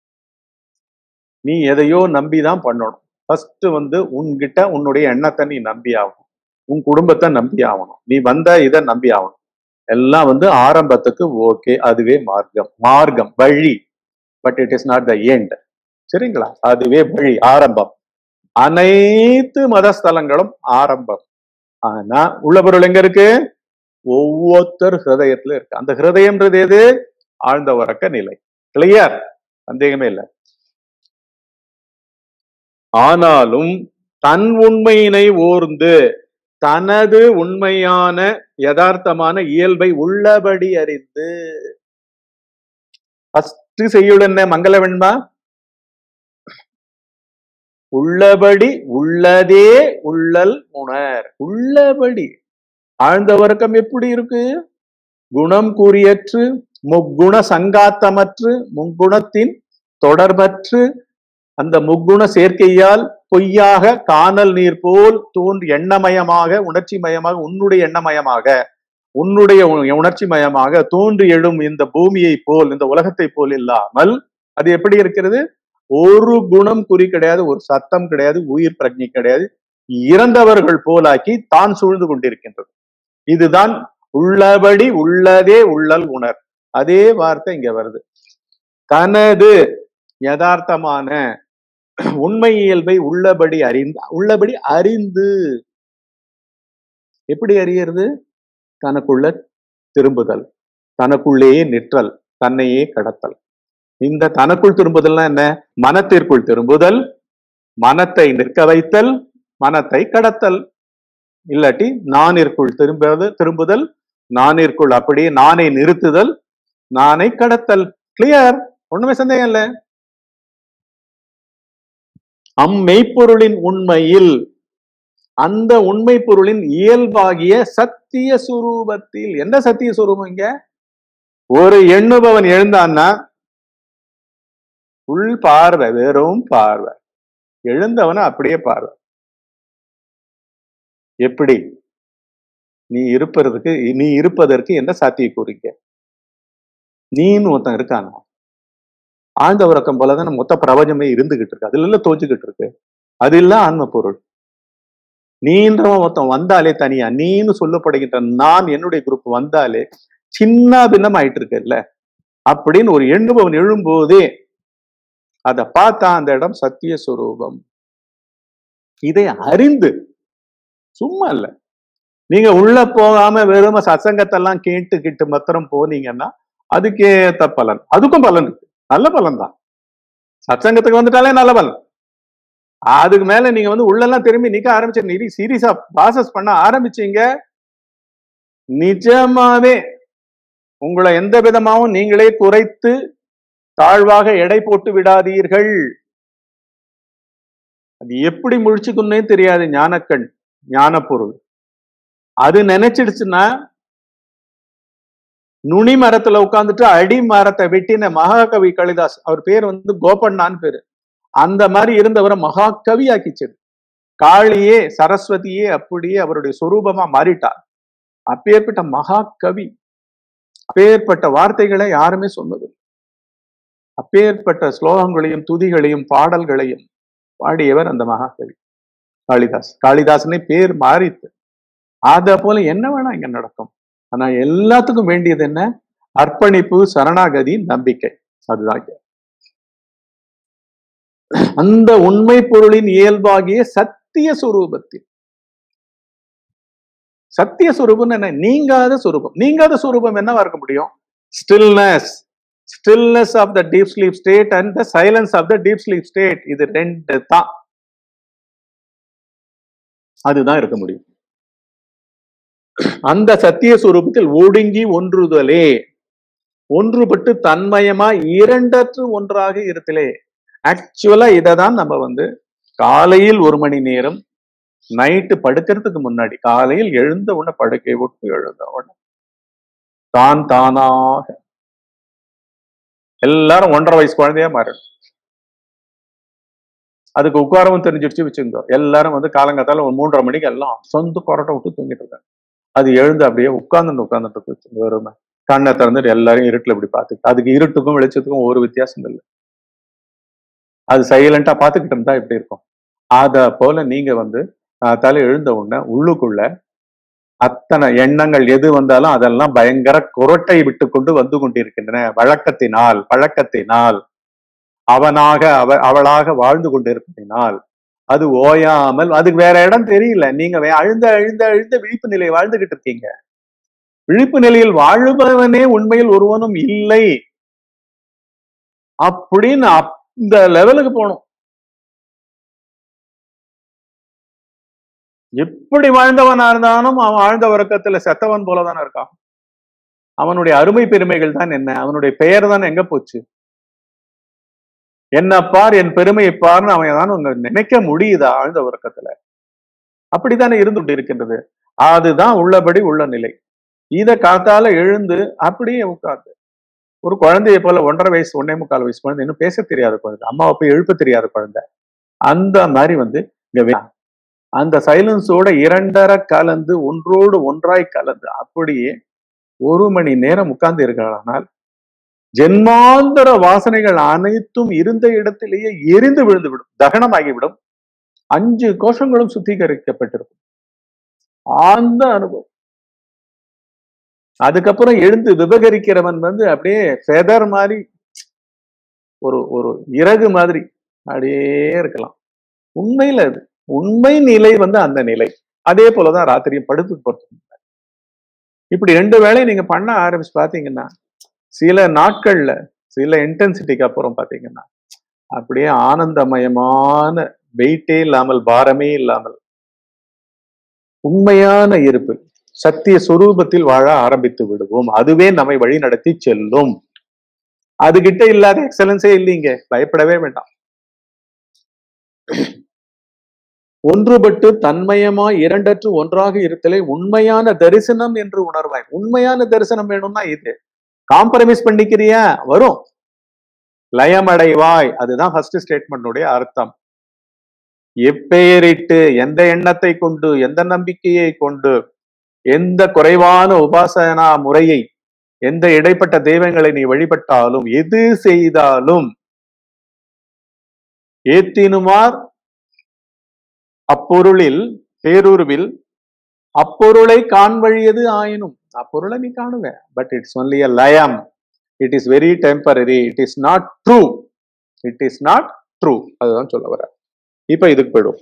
நீ எதையோ நம்பிதான் பண்ணணும் ஃபர்ஸ்ட் வந்து உன்கிட்ட உன்னுடைய எண்ணத்தை நீ நம்பி ஆகணும் உன் குடும்பத்தை நம்பி ஆகணும் நீ வந்த இதை நம்பி ஆகணும் எல்லாம் வந்து ஆரம்பத்துக்கு ஓகே அதுவே மார்க்கம் மார்க்கம் வழி but it is not the end சரிங்களா அதுவே வழி ஆரம்பம் அனைத்து மதஸ்தலங்களும் ஆரம்பம் ஆனா உள்ள பொருள் எங்க இருக்கு ஒவ்வொருத்தர் ஹிருதயத்துல இருக்கு அந்த ஹிருதயம்ன்றது எது ஆழ்ந்த உறக்க நிலை கிளியர் சந்தேகமே இல்லை ஆனாலும் தன் உண்மையினை ஓர்ந்து தனது உண்மையான யதார்த்தமான இயல்பை உள்ளபடி அறிந்து ஃபர்ஸ்ட் செய்யுள் என்ன மங்கள வெண்பா உள்ளபடி உள்ளதே உள்ளல் உணர் உள்ளபடி ஆழ்ந்த வர்க்கம் எப்படி இருக்கு குணம் கூறியற்று முக்குண சங்காத்தமற்று முக்குணத்தின் தொடர்பற்று அந்த முக்குண சேர்க்கையால் பொய்யாக காணல் நீர் போல் தோன்றி எண்ணமயமாக உணர்ச்சி மயமாக உன்னுடைய எண்ணமயமாக உன்னுடைய உ- உணர்ச்சி மயமாக தோன்றி எழும் இந்த பூமியை போல் இந்த உலகத்தை போல் இல்லாமல் அது எப்படி இருக்கிறது ஒரு குணம் குறி கிடையாது ஒரு சத்தம் கிடையாது உயிர் பிரஜை கிடையாது இறந்தவர்கள் போலாக்கி தான் சூழ்ந்து கொண்டிருக்கின்றது இதுதான் உள்ளபடி உள்ளதே உள்ளல் உணர் அதே வார்த்தை இங்க வருது தனது யதார்த்தமான உண்மை இயல்பை உள்ளபடி அறிந்து உள்ளபடி அறிந்து எப்படி அறியறது தனக்குள்ள திரும்புதல் தனக்குள்ளேயே நிற்றல் தன்னையே கடத்தல் இந்த தனக்குள் திரும்புதல்னா என்ன மனத்திற்குள் திரும்புதல் மனத்தை நிற்க வைத்தல் மனத்தை கடத்தல் இல்லாட்டி நானிற்குள் திரும்புவது திரும்புதல் நானிற்குள் அப்படியே நானை நிறுத்துதல் நானை கடத்தல் கிளியர் ஒண்ணுமே சந்தேகம் இல்ல அம்மெய்ப்பொருளின் உண்மையில் அந்த உண்மை பொருளின் இயல்பாகிய சத்திய சுரூபத்தில் எந்த சத்திய சுரூபம் இங்க ஒரு எண்ணுபவன் எழுந்தான்னா உள் பார்வை வெறும் பார்வை எழுந்தவன அப்படியே பார்வை எப்படி நீ இருப்பதற்கு நீ இருப்பதற்கு என்ன சாத்திய கூறிக்க நீன்னு ஒருத்தன் இருக்கானா ஆழ்ந்த உறக்கம் போலதான் மொத்த பிரபஞ்சமே இருந்துகிட்டு இருக்கு அதுல எல்லாம் தோச்சுக்கிட்டு இருக்கு அது இல்ல ஆன்ம பொருள் நீன்றவன் ஒருத்தன் வந்தாலே தனியா நீன்னு சொல்லப்படுகின்ற நான் என்னுடைய குரூப் வந்தாலே சின்ன பின்னம் ஆயிட்டு இருக்குல்ல அப்படின்னு ஒரு எண்ணுபவன் எழும்போதே அதை பார்த்தா அந்த இடம் சத்திய சுரூபம் இதை அறிந்து சும்மா இல்ல நீங்க உள்ள போகாம வெறும சசங்கத்தெல்லாம் கேட்டுக்கிட்டு மாத்திரம் போனீங்கன்னா அதுக்கேத்த பலன் அதுக்கும் பலன் இருக்கு நல்ல பலன் தான் சத்சங்கத்துக்கு வந்துட்டாலே நல்ல பலன் அதுக்கு மேல நீங்க வந்து உள்ளெல்லாம் திரும்பி நிக்க ஆரம்பிச்சு சீரியஸா ப்ராசஸ் பண்ண ஆரம்பிச்சீங்க நிஜமாவே உங்களை எந்த விதமாவும் நீங்களே குறைத்து தாழ்வாக எடை போட்டு விடாதீர்கள் அது எப்படி முழிச்சுக்குன்னே தெரியாது ஞானக்கண் ஞான பொருள் அது நினைச்சிடுச்சுன்னா நுனி மரத்துல உட்கார்ந்துட்டு அடி மரத்தை வெட்டின மகாகவி காளிதாஸ் அவர் பேர் வந்து கோபண்ணான்னு பேரு அந்த மாதிரி இருந்தவரை மகாகவி ஆக்கிச்சது காளியே சரஸ்வதியே அப்படியே அவருடைய சொரூபமா மாறிட்டார் அப்பேற்பட்ட மகாகவி அப்பேற்பட்ட வார்த்தைகளை யாருமே சொன்னது அப்பேற்பட்ட ஸ்லோகங்களையும் துதிகளையும் பாடல்களையும் பாடியவர் அந்த மகாகவி காளிதாஸ் காளிதாசனே பேர் மாறித்து அத போல என்ன வேணா இங்க நடக்கும் ஆனா எல்லாத்துக்கும் வேண்டியது என்ன அர்ப்பணிப்பு சரணாகதி நம்பிக்கை அதுதான் இங்க. அந்த உண்மை பொருளின் இயல்பாகிய சத்திய சுரூபத்தில் சத்திய சுரூபம் என்ன நீங்காத சுரூபம் நீங்காத சுரூபம் என்னவா இருக்க முடியும் stillness stillness of the deep sleep state and the silence of the deep sleep state இது ரெண்டு தான் அதுதான் இருக்க முடியும் அந்த சத்திய சுரூபத்தில் ஒடுங்கி ஒன்றுதலே ஒன்றுபட்டு தன்மயமா இரண்டற்று ஒன்றாக இருத்தலே ஆக்சுவலா இதை தான் நம்ம வந்து காலையில் ஒரு மணி நேரம் நைட்டு படுக்கிறதுக்கு முன்னாடி காலையில் எழுந்த உடனே படுக்கை விட்டு எழுந்த உடனே தான் தானாக எல்லாரும் ஒன்றரை வயசு குழந்தையா மாறு அதுக்கு உட்காரவும் தெரிஞ்சிடுச்சு வச்சுருந்தோம் எல்லாரும் வந்து காலங்காத்தால ஒரு மூன்றரை மணிக்கு எல்லாம் சொந்த கொரட்டை விட்டு தூங்கிட்டு இருக்காங்க அது எழுந்து அப்படியே உட்கார்ந்துட்டு உட்கார்ந்துட்டு இருக்கு வெறுமை கண்ணை திறந்துட்டு எல்லாரும் இருட்டுல இப்படி பார்த்துட்டு அதுக்கு இருட்டுக்கும் வெளிச்சத்துக்கும் ஒரு வித்தியாசம் இல்லை அது சைலண்டா பார்த்துக்கிட்டு இருந்தா எப்படி இருக்கும் அத போல நீங்க வந்து தலை எழுந்த உடனே உள்ளுக்குள்ள அத்தனை எண்ணங்கள் எது வந்தாலும் அதெல்லாம் பயங்கர குரட்டை விட்டு கொண்டு வந்து கொண்டிருக்கின்றன வழக்கத்தினால் பழக்கத்தினால் அவனாக அவ அவளாக வாழ்ந்து கொண்டிருப்பதினால் அது ஓயாமல் அதுக்கு வேற இடம் தெரியல நீங்க வே- அழுந்த அழுந்த அழுந்த விழிப்பு நிலை வாழ்ந்துகிட்டு இருக்கீங்க விழிப்பு நிலையில் வாழுபவனே உண்மையில் ஒருவனும் இல்லை அப்படின்னு அந்த லெவலுக்கு போகணும் எப்படி வாழ்ந்தவனா இருந்தாலும் அவன் ஆழ்ந்த உறக்கத்துல செத்தவன் போலதானே இருக்கான் அவனுடைய அருமை பெருமைகள் தான் என்ன அவனுடைய பெயர் தான் எங்க போச்சு என்ன பார் என் பெருமையை பார்னு அவன் தான் உங்க நினைக்க முடியுதா ஆழ்ந்த உறக்கத்துல அப்படித்தானே இருந்து கொண்டு இருக்கின்றது அதுதான் உள்ளபடி உள்ள நிலை இத காத்தால எழுந்து அப்படியே உட்கார்ந்து ஒரு குழந்தையை போல ஒன்றரை வயசு ஒன்னே முக்கால் வயசு குழந்தை இன்னும் பேச தெரியாத குழந்தை அம்மாவை போய் எழுப்ப தெரியாத குழந்தை அந்த மாதிரி வந்து இங்க வே- அந்த சைலன்ஸோட இரண்டரை கலந்து ஒன்றோடு ஒன்றாய் கலந்து அப்படியே ஒரு மணி நேரம் உட்கார்ந்து இருக்கிறானால் ஜென்மாந்தர வாசனைகள் அனைத்தும் இருந்த இடத்திலேயே எரிந்து விழுந்து விடும் தகனமாகிவிடும் அஞ்சு கோஷங்களும் சுத்திகரிக்கப்பட்டிருக்கும் அந்த அனுபவம் அதுக்கப்புறம் எழுந்து விபகரிக்கிறவன் வந்து அப்படியே ஃபெதர் மாதிரி ஒரு ஒரு இறகு மாதிரி அப்படியே இருக்கலாம் உண்மையில அது உண்மை நிலை வந்து அந்த நிலை அதே போலதான் ராத்திரியும் படுத்து போறது இப்படி ரெண்டு வேளை நீங்க பண்ண ஆரம்பிச்சு பாத்தீங்கன்னா சில நாட்கள்ல சில இன்டென்சிட்டிக்கு அப்புறம் பாத்தீங்கன்னா அப்படியே ஆனந்தமயமான வெயிட்டே இல்லாமல் பாரமே இல்லாமல் உண்மையான இருப்பு சத்திய சொரூபத்தில் வாழ ஆரம்பித்து விடுவோம் அதுவே நம்மை வழி நடத்தி செல்லும் அதுகிட்ட இல்லாத எக்ஸலன்ஸே இல்லைங்க பயப்படவே வேண்டாம் ஒன்றுபட்டு தன்மயமா இரண்டற்று ஒன்றாக இருத்தலை உண்மையான தரிசனம் என்று உணர்வாய் உண்மையான தரிசனம் வேணும்னா இது காம்ப்ரமைஸ் பண்ணிக்கிறியா வரும் லயமடைவாய் அதுதான் ஃபர்ஸ்ட் ஸ்டேட்மெண்டுடைய அர்த்தம் எப்பெயரிட்டு எந்த எண்ணத்தை கொண்டு எந்த நம்பிக்கையை கொண்டு எந்த குறைவான உபாசனா முறையை எந்த இடைப்பட்ட தெய்வங்களை நீ வழிபட்டாலும் எது செய்தாலும் ஏத்தினுமார் அப்பொருளில் பேருருவில் அப்பொருளை காண்வழியது ஆயினும் அப்பொருளை நீ காணுவ பட் இட்ஸ் ஒன்லி அ லயம் it is very temporary it is not true it is not true அதுதான் சொல்ல வர இப்ப இதுக்கு போயிடும்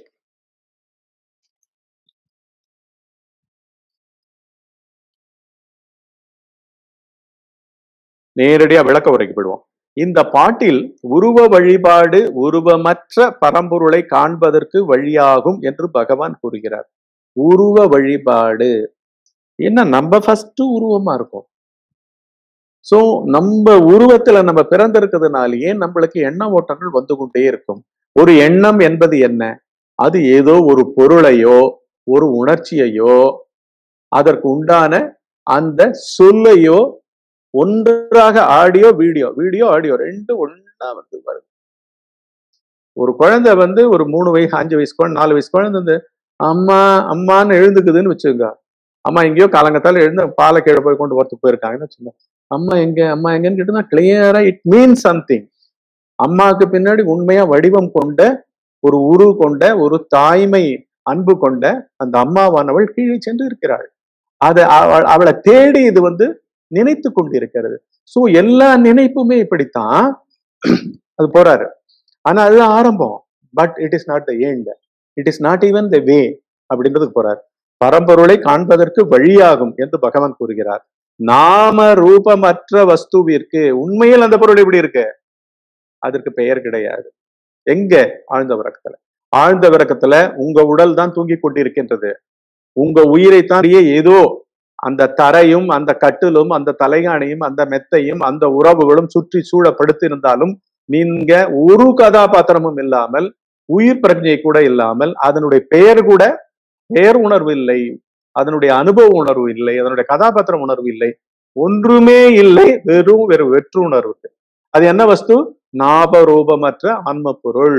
நேரடியா விளக்க உரைக்கு போயிடுவோம் இந்த பாட்டில் உருவ வழிபாடு உருவமற்ற பரம்பொருளை காண்பதற்கு வழியாகும் என்று பகவான் கூறுகிறார் உருவ வழிபாடு என்ன நம்ம ஃபர்ஸ்ட் உருவமா இருக்கும் சோ நம்ம உருவத்துல நம்ம பிறந்திருக்கிறதுனாலேயே நம்மளுக்கு எண்ண ஓட்டங்கள் வந்து கொண்டே இருக்கும் ஒரு எண்ணம் என்பது என்ன அது ஏதோ ஒரு பொருளையோ ஒரு உணர்ச்சியையோ அதற்கு உண்டான அந்த சொல்லையோ ஒன்றாக ஆடியோ வீடியோ வீடியோ ஆடியோ ரெண்டு ஒண்ணா வந்து வருது ஒரு குழந்தை வந்து ஒரு மூணு வயசு அஞ்சு வயசு குழந்தை நாலு வயசு குழந்தை வந்து அம்மா அம்மான்னு எழுந்துக்குதுன்னு வச்சுக்கோங்க அம்மா எங்கேயோ காலங்கத்தால எழுந்து பாலை கீழே போய் கொண்டு வரத்து போயிருக்காங்கன்னு வச்சுக்கோங்க அம்மா எங்க அம்மா எங்கன்னு கேட்டா கிளியரா இட் மீன் சம்திங் அம்மாவுக்கு பின்னாடி உண்மையா வடிவம் கொண்ட ஒரு உரு கொண்ட ஒரு தாய்மை அன்பு கொண்ட அந்த அம்மாவானவள் கீழே சென்று இருக்கிறாள் அது அவள் அவளை தேடி இது வந்து நினைத்து கொண்டிருக்கிறது சோ எல்லா நினைப்புமே இப்படித்தான் அது போறாரு ஆனா அதுதான் ஆரம்பம் but it is not the end it is not even the way அப்படின்றதுக்கு போறார் பரம்பொருளை காண்பதற்கு வழியாகும் என்று பகவான் கூறுகிறார் நாம ரூபமற்ற வஸ்துவிற்கு உண்மையில் அந்த பொருள் எப்படி இருக்கு அதற்கு பெயர் கிடையாது எங்க ஆழ்ந்த விறக்கத்துல ஆழ்ந்த விறக்கத்துல உங்க உடல் தான் தூங்கி கொண்டிருக்கின்றது உங்க உயிரைத்தான் ஏதோ அந்த தரையும் அந்த கட்டிலும் அந்த தலைகாணியும் அந்த மெத்தையும் அந்த உறவுகளும் சுற்றி சூழப்படுத்தியிருந்தாலும் நீங்க ஒரு கதாபாத்திரமும் இல்லாமல் உயிர் பிரஜை கூட இல்லாமல் அதனுடைய பெயர் கூட பெயர் உணர்வு இல்லை அதனுடைய அனுபவ உணர்வு இல்லை அதனுடைய கதாபாத்திர உணர்வு இல்லை ஒன்றுமே இல்லை வெறும் வெறும் வெற்று உணர்வு அது என்ன வஸ்து ஞாபரூபமற்ற ஆன்ம பொருள்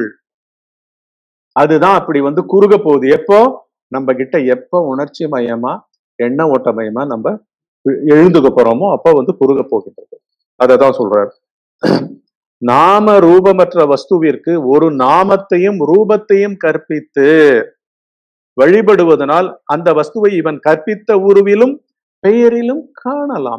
அதுதான் அப்படி வந்து குறுக போகுது எப்போ நம்ம கிட்ட எப்போ உணர்ச்சி மயமா எண்ண ஓட்டமயமா நம்ம எழுந்துக்க போறோமோ அப்ப வந்து குறுக போகின்றது அததான் சொல்றார் நாம ரூபமற்ற வஸ்துவிற்கு ஒரு நாமத்தையும் ரூபத்தையும் கற்பித்து வழிபடுவதனால் அந்த வஸ்துவை இவன் கற்பித்த உருவிலும் பெயரிலும் காணலாம்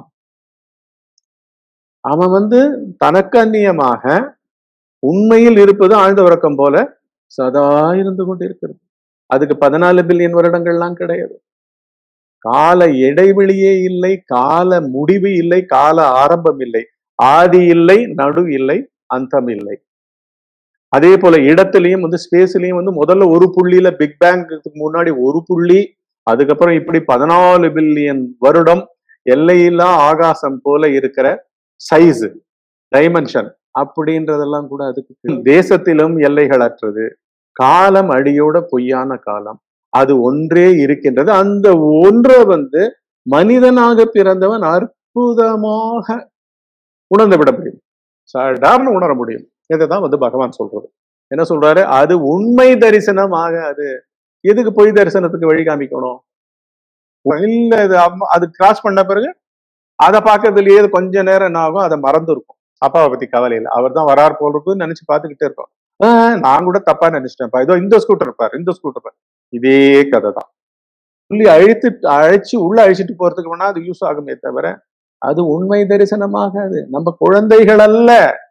அவன் வந்து தனக்கு அந்நியமாக உண்மையில் இருப்பது ஆழ்ந்த உறக்கம் போல சதா இருந்து கொண்டிருக்கிறது அதுக்கு பதினாலு பில்லியன் வருடங்கள்லாம் கிடையாது கால இடைவெளியே இல்லை கால முடிவு இல்லை கால ஆரம்பம் இல்லை ஆதி இல்லை நடு இல்லை அந்தம் இல்லை அதே போல இடத்துலயும் வந்து ஸ்பேஸ்லயும் வந்து முதல்ல ஒரு புள்ளியில பிக் பேங்க்கு முன்னாடி ஒரு புள்ளி அதுக்கப்புறம் இப்படி பதினாலு பில்லியன் வருடம் எல்லையில்லா ஆகாசம் போல இருக்கிற சைஸ் டைமென்ஷன் அப்படின்றதெல்லாம் கூட அதுக்கு தேசத்திலும் எல்லைகளற்றது காலம் அடியோட பொய்யான காலம் அது ஒன்றே இருக்கின்றது அந்த ஒன்றை வந்து மனிதனாக பிறந்தவன் அற்புதமாக உணர்ந்து விட முடியும் சாதாரண உணர முடியும் இதைதான் வந்து பகவான் சொல்றது என்ன சொல்றாரு அது உண்மை தரிசனம் ஆகாது எதுக்கு பொய் தரிசனத்துக்கு வழி காமிக்கணும் இல்ல இது அம்மா- அது கிராஸ் பண்ண பிறகு அதை பார்க்கறதுலயே இது கொஞ்ச நேரம் என்ன ஆகும் அதை மறந்து இருக்கும் அப்பாவை பத்தி கவலை இல்லை அவர் தான் வரார் போல் இருக்குன்னு நினைச்சு பார்த்துக்கிட்டே இருக்கோம் ஆஹ், நான் கூட தப்பா நினைச்சிட்டேன்ப்பா இதோ இந்த ஸ்கூட்டர் பாரு இந்த ஸ்கூட்டர் பாரு இதே கதை தான் சொல்லி அழித்து அழைச்சு உள்ள அழிச்சிட்டு போறதுக்கு வேணா அது யூஸ் ஆகுமே தவிர அது உண்மை தரிசனமாகாது நம்ம குழந்தைகள் அல்ல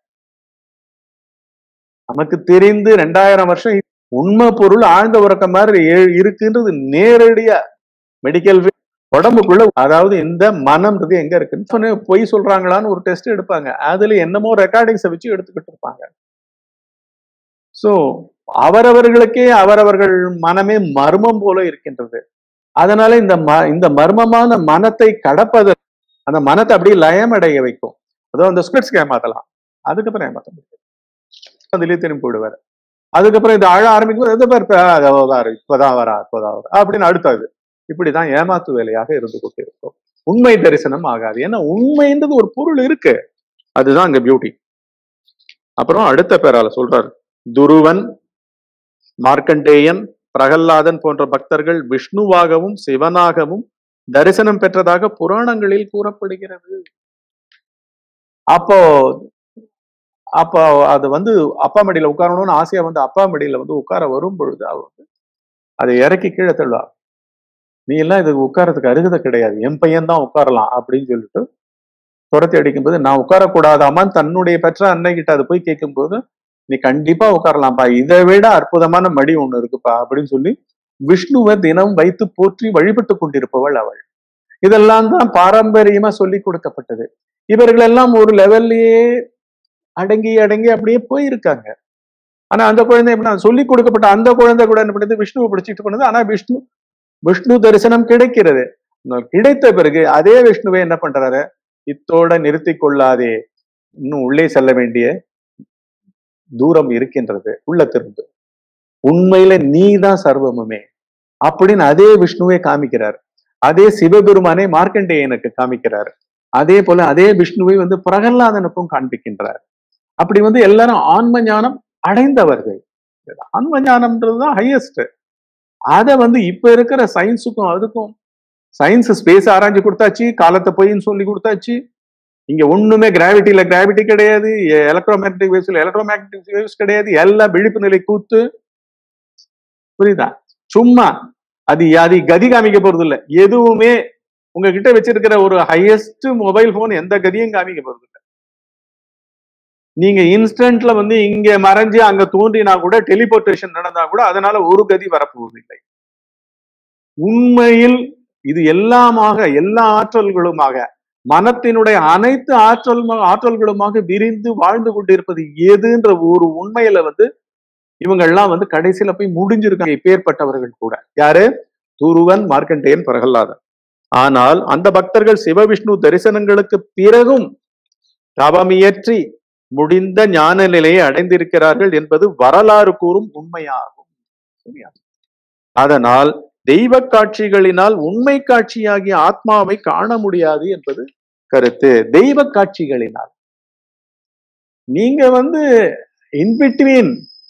நமக்கு தெரிந்து ரெண்டாயிரம் வருஷம் உண்மை பொருள் ஆழ்ந்த உறக்கம் மாதிரி ஏ- இருக்குன்றது நேரடியா மெடிக்கல் உடம்புக்குள்ள அதாவது இந்த மனம்ன்றது எங்க இருக்குன்னு சொன்ன பொய் சொல்றாங்களான்னு ஒரு டெஸ்ட் எடுப்பாங்க அதுல என்னமோ ரெக்கார்டிங்ஸை வச்சு எடுத்துக்கிட்டு இருப்பாங்க சோ அவரவர்களுக்கே அவரவர்கள் மனமே மர்மம் போல இருக்கின்றது அதனால இந்த ம இந்த மர்மமான மனத்தை கடப்பது அந்த மனத்தை அப்படியே லயமடைய வைக்கும் அதோ அந்த ஸ்கிரிப்ட்ஸ்க்கு ஏமாத்தலாம் அதுக்கப்புறம் ஏமாத்த முடியாது அதுலயே திரும்பி போயிடுவாரு அதுக்கப்புறம் இது அழ ஆரம்பிக்கும் போது, "இதோ பாரு, இப்ப அதோ பாரு, இப்பதான் வரா இப்பதான் வரா அப்படின்னு அடுத்தது இப்படிதான் ஏமாத்து வேலையாக இருந்து கொண்டு இருக்கும் உண்மை தரிசனம் ஆகாது ஏன்னா உண்மைன்றது ஒரு பொருள் இருக்கு அதுதான் அங்க பியூட்டி அப்புறம் அடுத்த பேரால சொல்றாரு துருவன் மார்க்கண்டேயன் பிரகல்லாதன் போன்ற பக்தர்கள் விஷ்ணுவாகவும் சிவனாகவும் தரிசனம் பெற்றதாக புராணங்களில் கூறப்படுகிறது அப்போ அப்போ அது வந்து அப்பா மடியில உட்காரணும்னு ஆசையா வந்து அப்பா மடியில வந்து உட்கார வரும் பொழுது அவர் வந்து அதை இறக்கி கீழே தள்ளுவா நீ எல்லாம் இது உட்காரத்துக்கு அருகதை கிடையாது என் பையன் தான் உட்காரலாம் அப்படின்னு சொல்லிட்டு துரத்தி அடிக்கும்போது நான் உட்காரக்கூடாதாமான்னு தன்னுடைய பெற்ற அன்னை கிட்ட அது போய் கேட்கும்போது நீ கண்டிப்பா உட்காரலாம்ப்பா இதை விட அற்புதமான மடி ஒண்ணு இருக்குப்பா அப்படின்னு சொல்லி விஷ்ணுவை தினம் வைத்து போற்றி வழிபட்டு கொண்டிருப்பவள் அவள் இதெல்லாம் தான் பாரம்பரியமா சொல்லி கொடுக்கப்பட்டது இவர்கள் எல்லாம் ஒரு லெவல்லயே அடங்கி அடங்கி அப்படியே போயிருக்காங்க ஆனா அந்த குழந்தை எப்படி சொல்லி கொடுக்கப்பட்ட அந்த குழந்தை கூட என்ன பண்ணுது விஷ்ணுவை பிடிச்சிட்டு பண்ணுது ஆனா விஷ்ணு விஷ்ணு தரிசனம் கிடைக்கிறது ஆனால் கிடைத்த பிறகு அதே விஷ்ணுவை என்ன பண்றாரு இத்தோட நிறுத்தி கொள்ளாதே இன்னும் உள்ளே செல்ல வேண்டிய தூரம் இருக்கின்றது உள்ள திரும்ப உண்மையில நீ தான் சர்வமுமே அப்படின்னு அதே விஷ்ணுவை காமிக்கிறார் அதே சிவபெருமானை மார்க்கண்டேயனுக்கு காமிக்கிறார் அதே போல அதே விஷ்ணுவை வந்து பிரகல்லாதனுக்கும் காண்பிக்கின்றார் அப்படி வந்து எல்லாரும் ஆன்ம ஞானம் அடைந்தவர்கள் ஆன்ம ஞானம்ன்றதுதான் ஹையஸ்ட் அதை வந்து இப்ப இருக்கிற சயின்ஸுக்கும் அதுக்கும் சயின்ஸ் ஸ்பேஸ் ஆராய்ச்சி கொடுத்தாச்சு காலத்தை பொய்ன்னு சொல்லி கொடுத்தாச்சு இங்க ஒண்ணுமே கிராவிட்டியில கிராவிட்டி கிடையாது எலக்ட்ரோ மேக்னட்டிக் வேவ்ஸ்ல எலக்ட்ரோ மேக்னட்டிக் வேவ்ஸ் கிடையாது எல்லாம் விழிப்பு நிலை கூத்து புரியுதா சும்மா அது அது கதி காமிக்க போறது இல்ல எதுவுமே உங்ககிட்ட வச்சிருக்கிற ஒரு ஹையஸ்ட் மொபைல் போன் எந்த கதியும் காமிக்க போறது இல்ல நீங்க இன்ஸ்டன்ட்ல வந்து இங்க மறைஞ்சு அங்க தோன்றினா கூட டெலிபோர்டேஷன் நடந்தா கூட அதனால ஒரு கதி வரப்போவதில்லை உண்மையில் இது எல்லாமாக எல்லா ஆற்றல்களுமாக மனத்தினுடைய அனைத்து ஆற்றல் ஆற்றல்களுமாக விரிந்து வாழ்ந்து கொண்டிருப்பது எதுன்ற ஒரு உண்மையில வந்து இவங்கெல்லாம் வந்து கடைசியில போய் முடிஞ்சிருக்காங்க இப்பேற்பட்டவர்கள் கூட யாரு துருவன் மார்க்கண்டேயன் பிரகல்லாதன் ஆனால் அந்த பக்தர்கள் சிவவிஷ்ணு தரிசனங்களுக்கு பிறகும் தவமியற்றி முடிந்த ஞான நிலையை அடைந்திருக்கிறார்கள் என்பது வரலாறு கூறும் உண்மையாகும் சரியா? அதனால் தெய்வ காட்சிகளினால் உண்மை காட்சியாகிய ஆத்மாவை காண முடியாது என்பது கருத்து தெய்வ காட்சிகளினால் நீங்க வந்து இன்பிட்வீன்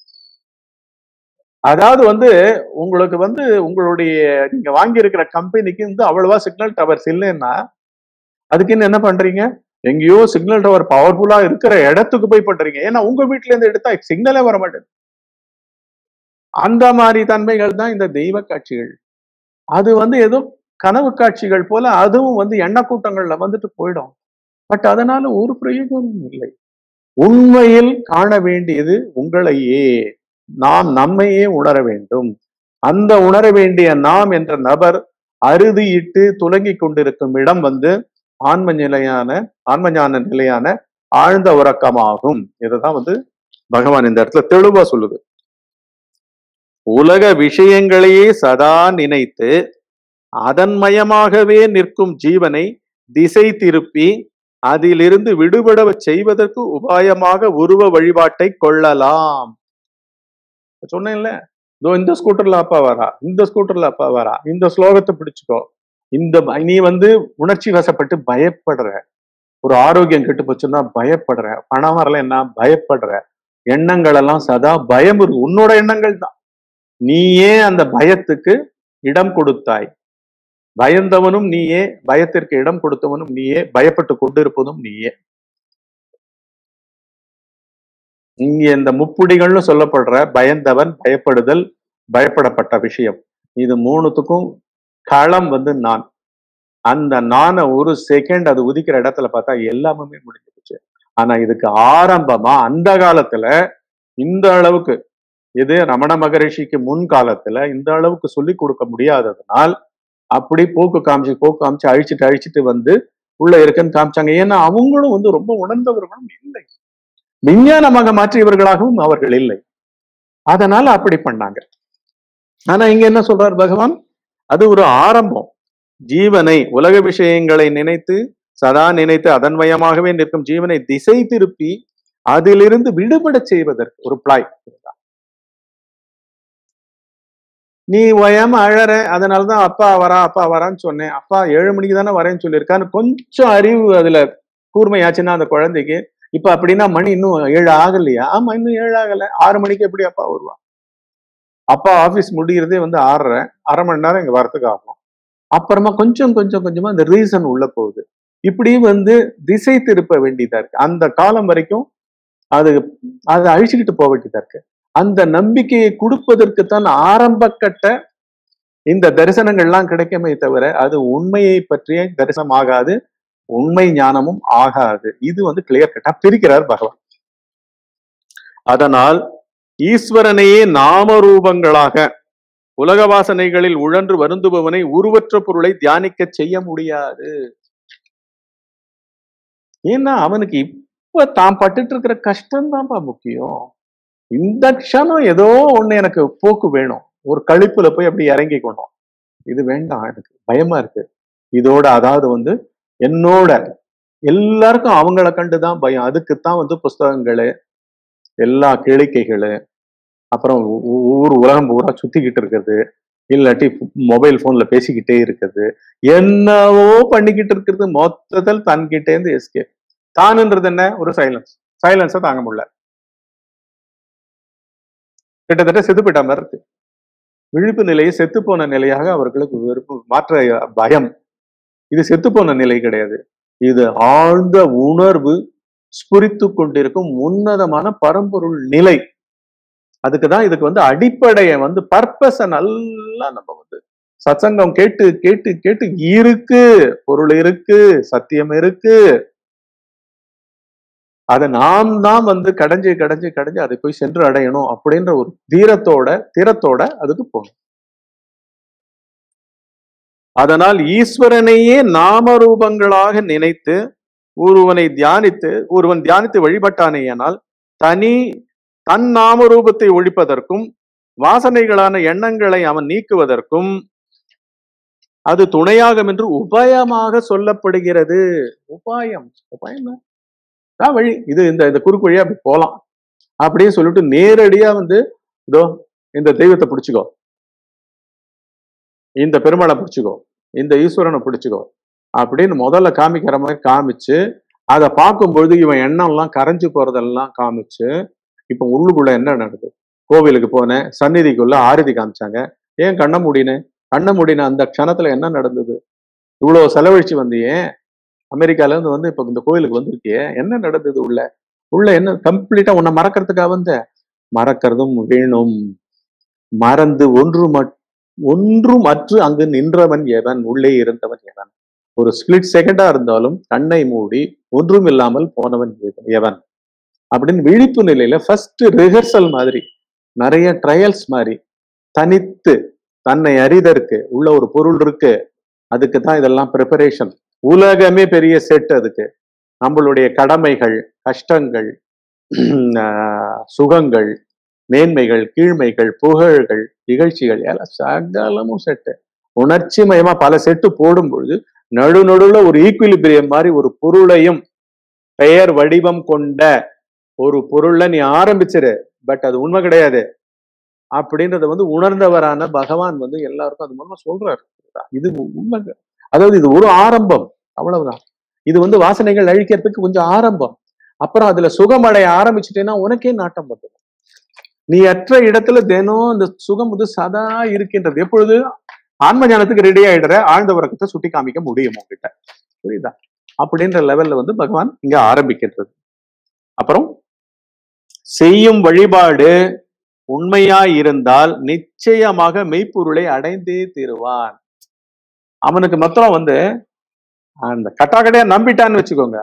அதாவது வந்து உங்களுக்கு வந்து உங்களுடைய நீங்க வாங்கி இருக்கிற கம்பெனிக்கு வந்து அவ்வளவா சிக்னல் டவர்ஸ் இல்லைன்னா அதுக்குன்னு என்ன பண்றீங்க எங்கேயோ சிக்னல் டவர் பவர்ஃபுல்லா இருக்கிற இடத்துக்கு போய் பண்றீங்க ஏன்னா உங்க வீட்டுல இருந்து எடுத்தா சிக்னலே வர மாட்டேங்குது அந்த மாதிரி தன்மைகள் தான் இந்த தெய்வ காட்சிகள் அது வந்து ஏதோ கனவு காட்சிகள் போல அதுவும் வந்து எண்ணக்கூட்டங்கள்ல வந்துட்டு போயிடும் பட் அதனால ஒரு பிரயோஜனமும் இல்லை உண்மையில் காண வேண்டியது உங்களையே நாம் நம்மையே உணர வேண்டும் அந்த உணர வேண்டிய நாம் என்ற நபர் அறுதியிட்டு துலங்கிக் கொண்டிருக்கும் இடம் வந்து ஆன்ம நிலையான ஆன்ம ஞான நிலையான ஆழ்ந்த உறக்கமாகும் இதுதான் வந்து பகவான் இந்த இடத்துல தெளிவா சொல்லுது உலக விஷயங்களையே சதா நினைத்து அதன்மயமாகவே நிற்கும் ஜீவனை திசை திருப்பி அதிலிருந்து விடுபட செய்வதற்கு உபாயமாக உருவ வழிபாட்டை கொள்ளலாம் சொன்னேன்ல இதோ இந்த ஸ்கூட்டர்ல அப்பா வரா இந்த ஸ்கூட்டர்ல அப்பா வரா இந்த ஸ்லோகத்தை பிடிச்சுக்கோ இந்த ப- நீ வந்து உணர்ச்சி வசப்பட்டு பயப்படுற ஒரு ஆரோக்கியம் கெட்டு போச்சுன்னா பயப்படுற பணம் வரல என்ன பயப்படுற எண்ணங்கள் எல்லாம் சதா பயம் இருக்கு உன்னோட எண்ணங்கள் தான் நீயே அந்த பயத்துக்கு இடம் கொடுத்தாய் பயந்தவனும் நீயே பயத்திற்கு இடம் கொடுத்தவனும் நீயே பயப்பட்டு கொண்டிருப்பதும் நீயே இங்க இந்த முப்புடிகள்னு சொல்லப்படுற பயந்தவன் பயப்படுதல் பயப்படப்பட்ட விஷயம் இது மூணுத்துக்கும் களம் வந்து நான் அந்த நானை ஒரு செகண்ட் அது உதிக்கிற இடத்துல பார்த்தா எல்லாமே முடிஞ்சு போச்சு ஆனா இதுக்கு ஆரம்பமா அந்த காலத்துல இந்த அளவுக்கு இது ரமண மகரிஷிக்கு முன் காலத்துல இந்த அளவுக்கு சொல்லி கொடுக்க முடியாததுனால் அப்படி போக்கு காமிச்சு போக்கு காமிச்சு அழிச்சிட்டு அழிச்சிட்டு வந்து உள்ள இருக்குன்னு காமிச்சாங்க ஏன்னா அவங்களும் வந்து ரொம்ப உணர்ந்தவர்களும் இல்லை விஞ்ஞானமாக மாற்றியவர்களாகவும் அவர்கள் இல்லை அதனால அப்படி பண்ணாங்க ஆனா இங்க என்ன சொல்றார் பகவான் அது ஒரு ஆரம்பம் ஜீவனை உலக விஷயங்களை நினைத்து சதா நினைத்து அதன்மயமாகவே நிற்கும் ஜீவனை திசை திருப்பி அதிலிருந்து விடுபட செய்வதற்கு ஒரு பிளாய் நீ ஓயாம அழற அதனாலதான் அப்பா வரா அப்பா வரான்னு சொன்னேன் அப்பா ஏழு மணிக்கு தானே வரேன்னு சொல்லியிருக்கான்னு கொஞ்சம் அறிவு அதுல கூர்மையாச்சுன்னா அந்த குழந்தைக்கு இப்ப அப்படின்னா மணி இன்னும் ஏழு ஆகலையா ஆமா இன்னும் ஏழு ஆகல ஆறு மணிக்கு எப்படி அப்பா வருவா அப்பா ஆபீஸ் முடிகிறதே வந்து ஆறரை அரை மணி நேரம் இங்க வரதுக்கு ஆகும் அப்புறமா கொஞ்சம் கொஞ்சம் கொஞ்சமா அந்த ரீசன் உள்ள போகுது இப்படி வந்து திசை திருப்ப வேண்டியதா இருக்கு அந்த காலம் வரைக்கும் அது அதை அழிச்சுக்கிட்டு போக வேண்டியதா இருக்கு அந்த நம்பிக்கையை கொடுப்பதற்குத்தான் ஆரம்ப கட்ட இந்த தரிசனங்கள்லாம் கிடைக்குமே தவிர அது உண்மையை பற்றிய தரிசனம் ஆகாது உண்மை ஞானமும் ஆகாது இது வந்து கிளியர் கட்டா பிரிக்கிறார் பகவான் அதனால் ஈஸ்வரனையே நாம ரூபங்களாக உலக வாசனைகளில் உழன்று வருந்துபவனை உருவற்ற பொருளை தியானிக்க செய்ய முடியாது ஏன்னா அவனுக்கு இப்ப தான் பட்டுட்டு இருக்கிற கஷ்டம் தான்ப்பா முக்கியம் இந்த க்ஷணம் ஏதோ ஒண்ணு எனக்கு போக்கு வேணும் ஒரு கழிப்புல போய் அப்படி இறங்கிக்கணும் இது வேண்டாம் எனக்கு பயமா இருக்கு இதோட அதாவது வந்து என்னோட எல்லாருக்கும் அவங்கள கண்டுதான் பயம் அதுக்குத்தான் வந்து புஸ்தகங்களு எல்லா கேளிக்கைகளு அப்புறம் ஊ- ஊ- ஊர் உலகம் பூரா சுத்திக்கிட்டு இருக்கிறது இல்லாட்டி மொபைல் போன்ல பேசிக்கிட்டே இருக்குது என்னவோ பண்ணிக்கிட்டு இருக்கிறது மொத்தத்தில் தன்கிட்டே இருந்து எஸ்கேப் தானுன்றது என்ன ஒரு சைலன்ஸ் சைலன்ஸை தாங்க முடியல கிட்டத்தட்ட செத்து போயிட்ட மாதிரி இருக்கு விழிப்பு நிலையை செத்து போன நிலையாக அவர்களுக்கு வெறுப்பு மாற்ற பயம் இது செத்து போன நிலை கிடையாது இது ஆழ்ந்த உணர்வு ஸ்புரித்து கொண்டிருக்கும் உன்னதமான பரம்பொருள் நிலை அதுக்கு தான் இதுக்கு வந்து அடிப்படையை வந்து பர்பஸ நல்லா நம்ம வந்து சத்சங்கம் கேட்டு கேட்டு கேட்டு இருக்கு பொருள் இருக்கு சத்தியம் இருக்கு அதை நாம் தான் வந்து கடைஞ்சு கடைஞ்சு கடைஞ்சு அதை போய் சென்று அடையணும் அப்படின்ற ஒரு தீரத்தோட தீரத்தோட அதுக்கு போகணும் அதனால் ஈஸ்வரனையே நாம ரூபங்களாக நினைத்து ஒருவனை தியானித்து ஒருவன் தியானித்து வழிபட்டானேயானால் தனி தன் நாம ரூபத்தை ஒழிப்பதற்கும் வாசனைகளான எண்ணங்களை அவன் நீக்குவதற்கும் அது துணையாகும் என்று உபாயமாக சொல்லப்படுகிறது உபாயம் உபாயம் தான் வழி இது இந்த இந்த குறுக்கு வழியா அப்படி போலாம் அப்படின்னு சொல்லிட்டு நேரடியா வந்து இதோ இந்த தெய்வத்தை பிடிச்சுக்கோ இந்த பெருமாளை பிடிச்சுக்கோ இந்த ஈஸ்வரனை பிடிச்சுக்கோ அப்படின்னு முதல்ல காமிக்கிற மாதிரி காமிச்சு அதை பார்க்கும்பொழுது இவன் எண்ணம்லாம் கரைஞ்சு போறதெல்லாம் காமிச்சு இப்ப உள்ளுக்குள்ள என்ன நடக்குது கோவிலுக்கு போனேன் சந்நிதிக்குள்ள ஆரதி காமிச்சாங்க ஏன் கண்ண மூடினேன் கண்ண மூடின அந்த க்ஷணத்துல என்ன நடந்தது இவ்வளவு செலவழிச்சு வந்தியே அமெரிக்கால இருந்து வந்து இப்ப இந்த கோயிலுக்கு வந்திருக்கியே என்ன நடந்தது உள்ள உள்ள என்ன கம்ப்ளீட்டா உன்னை மறக்கிறதுக்காக வந்த மறக்கிறதும் வேணும் மறந்து ஒன்று மட் ஒன்றும் அற்று அங்கு நின்றவன் எவன் உள்ளே இருந்தவன் எவன் ஒரு ஸ்பிளிட் செகண்டா இருந்தாலும் கண்ணை மூடி ஒன்றும் இல்லாமல் போனவன் எவன் எவன் அப்படின்னு விழிப்பு நிலையில ஃபர்ஸ்ட் ரிஹர்சல் மாதிரி நிறைய ட்ரையல்ஸ் மாதிரி தனித்து தன்னை அறிதற்கு உள்ள ஒரு பொருள் இருக்கு அதுக்கு தான் இதெல்லாம் ப்ரிப்பரேஷன் உலகமே பெரிய செட் அதுக்கு நம்மளுடைய கடமைகள் கஷ்டங்கள் ஆஹ், சுகங்கள் மேன்மைகள் கீழ்மைகள் புகழ்கள் நிகழ்ச்சிகள் எல்லாம் சகலமும் செட்டு உணர்ச்சி மயமா பல செட்டு போடும் பொழுது நடு நடுவுல ஒரு ஈக்குவிலிபிரியம் மாதிரி ஒரு பொருளையும் பெயர் வடிவம் கொண்ட ஒரு பொருள்ல நீ ஆரம்பிச்சிரு பட் அது உண்மை கிடையாது அப்படின்றத வந்து உணர்ந்தவரான பகவான் வந்து எல்லாருக்கும் அது மூலமா சொல்றாரு இது உண்மை அதாவது இது ஒரு ஆரம்பம் அவ்வளவுதான் இது வந்து வாசனைகள் அழிக்கிறதுக்கு கொஞ்சம் ஆரம்பம் அப்புறம் அதுல சுகமடைய ஆரம்பிச்சுட்டேன்னா உனக்கே நாட்டம் வந்துடும் நீ அற்ற இடத்துல தினம் இந்த சுகம் வந்து சதா இருக்கின்றது எப்பொழுது ஆன்ம ஞானத்துக்கு ரெடி ஆயிடுற ஆழ்ந்த உறக்கத்தை சுட்டி காமிக்க முடியும் உங்ககிட்ட புரியுதா அப்படின்ற லெவல்ல வந்து பகவான் இங்க ஆரம்பிக்கின்றது அப்புறம் செய்யும் வழிபாடு உண்மையா இருந்தால் நிச்சயமாக மெய்ப்பொருளை அடைந்தே தீருவான் அவனுக்கு மொத்தம் வந்து அந்த கட்டாக்கடையா நம்பிட்டான்னு வச்சுக்கோங்க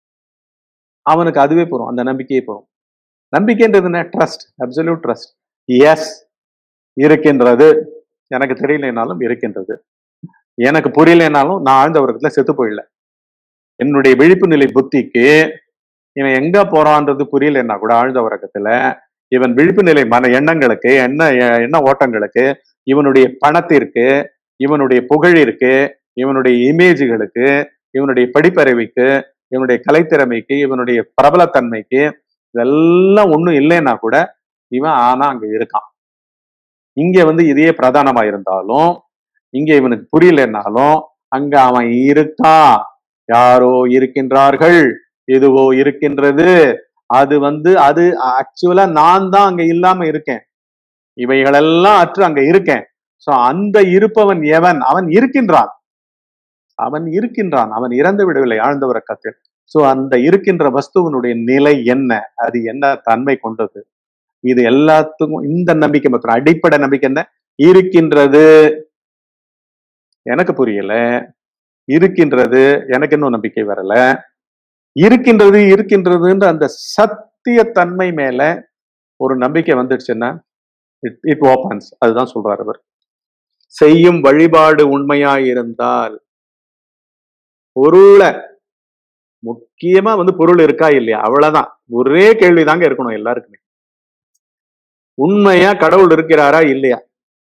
அவனுக்கு அதுவே போறோம் அந்த நம்பிக்கையே போறோம் நம்பிக்கைன்றது என்ன ட்ரஸ்ட் அப்சல்யூட் ட்ரஸ்ட் எஸ் இருக்கின்றது எனக்கு தெரியலைனாலும் இருக்கின்றது எனக்கு புரியலைனாலும் நான் ஆழ்ந்த உறக்கத்துல செத்து போயிடல என்னுடைய விழிப்பு நிலை புத்திக்கு இவன் எங்க போறான்றது புரியலைன்னா கூட ஆழ்ந்த உறக்கத்துல இவன் விழிப்பு நிலை மன எண்ணங்களுக்கு எண்ண எண்ண ஓட்டங்களுக்கு இவனுடைய பணத்திற்கு இவனுடைய புகழிற்கு இவனுடைய இமேஜுகளுக்கு இவனுடைய படிப்பறிவுக்கு இவனுடைய கலைத்திறமைக்கு இவனுடைய பிரபலத்தன்மைக்கு இதெல்லாம் ஒண்ணும் இல்லைன்னா கூட இவன் ஆனா அங்க இருக்கான் இங்க வந்து இதையே பிரதானமா இருந்தாலும் இங்க இவனுக்கு புரியலன்னாலும் அங்க அவன் இருக்கான் யாரோ இருக்கின்றார்கள் எதுவோ இருக்கின்றது அது வந்து அது ஆக்சுவலா நான் தான் அங்க இல்லாம இருக்கேன் இவைகளெல்லாம் அற்று அங்க இருக்கேன் சோ அந்த இருப்பவன் எவன் அவன் இருக்கின்றான் அவன் இருக்கின்றான் அவன் இறந்து விடவில்லை ஆழ்ந்த உறக்கத்தில் சோ அந்த இருக்கின்ற வஸ்துவனுடைய நிலை என்ன அது என்ன தன்மை கொண்டது இது எல்லாத்துக்கும் இந்த நம்பிக்கை மாத்திரம் அடிப்படை நம்பிக்கை என்ன இருக்கின்றது எனக்கு புரியல இருக்கின்றது எனக்கு இன்னும் நம்பிக்கை வரல இருக்கின்றது இருக்கின்றதுன்ற அந்த சத்திய தன்மை மேல ஒரு நம்பிக்கை வந்துடுச்சுன்னா இட் இட் ஓப்பன்ஸ் அதுதான் சொல்றாரு அவர் செய்யும் வழிபாடு உண்மையா இருந்தால் பொருளை முக்கியமா வந்து பொருள் இருக்கா இல்லையா அவ்வளவுதான் ஒரே கேள்விதாங்க இருக்கணும் எல்லாருக்குமே உண்மையா கடவுள் இருக்கிறாரா இல்லையா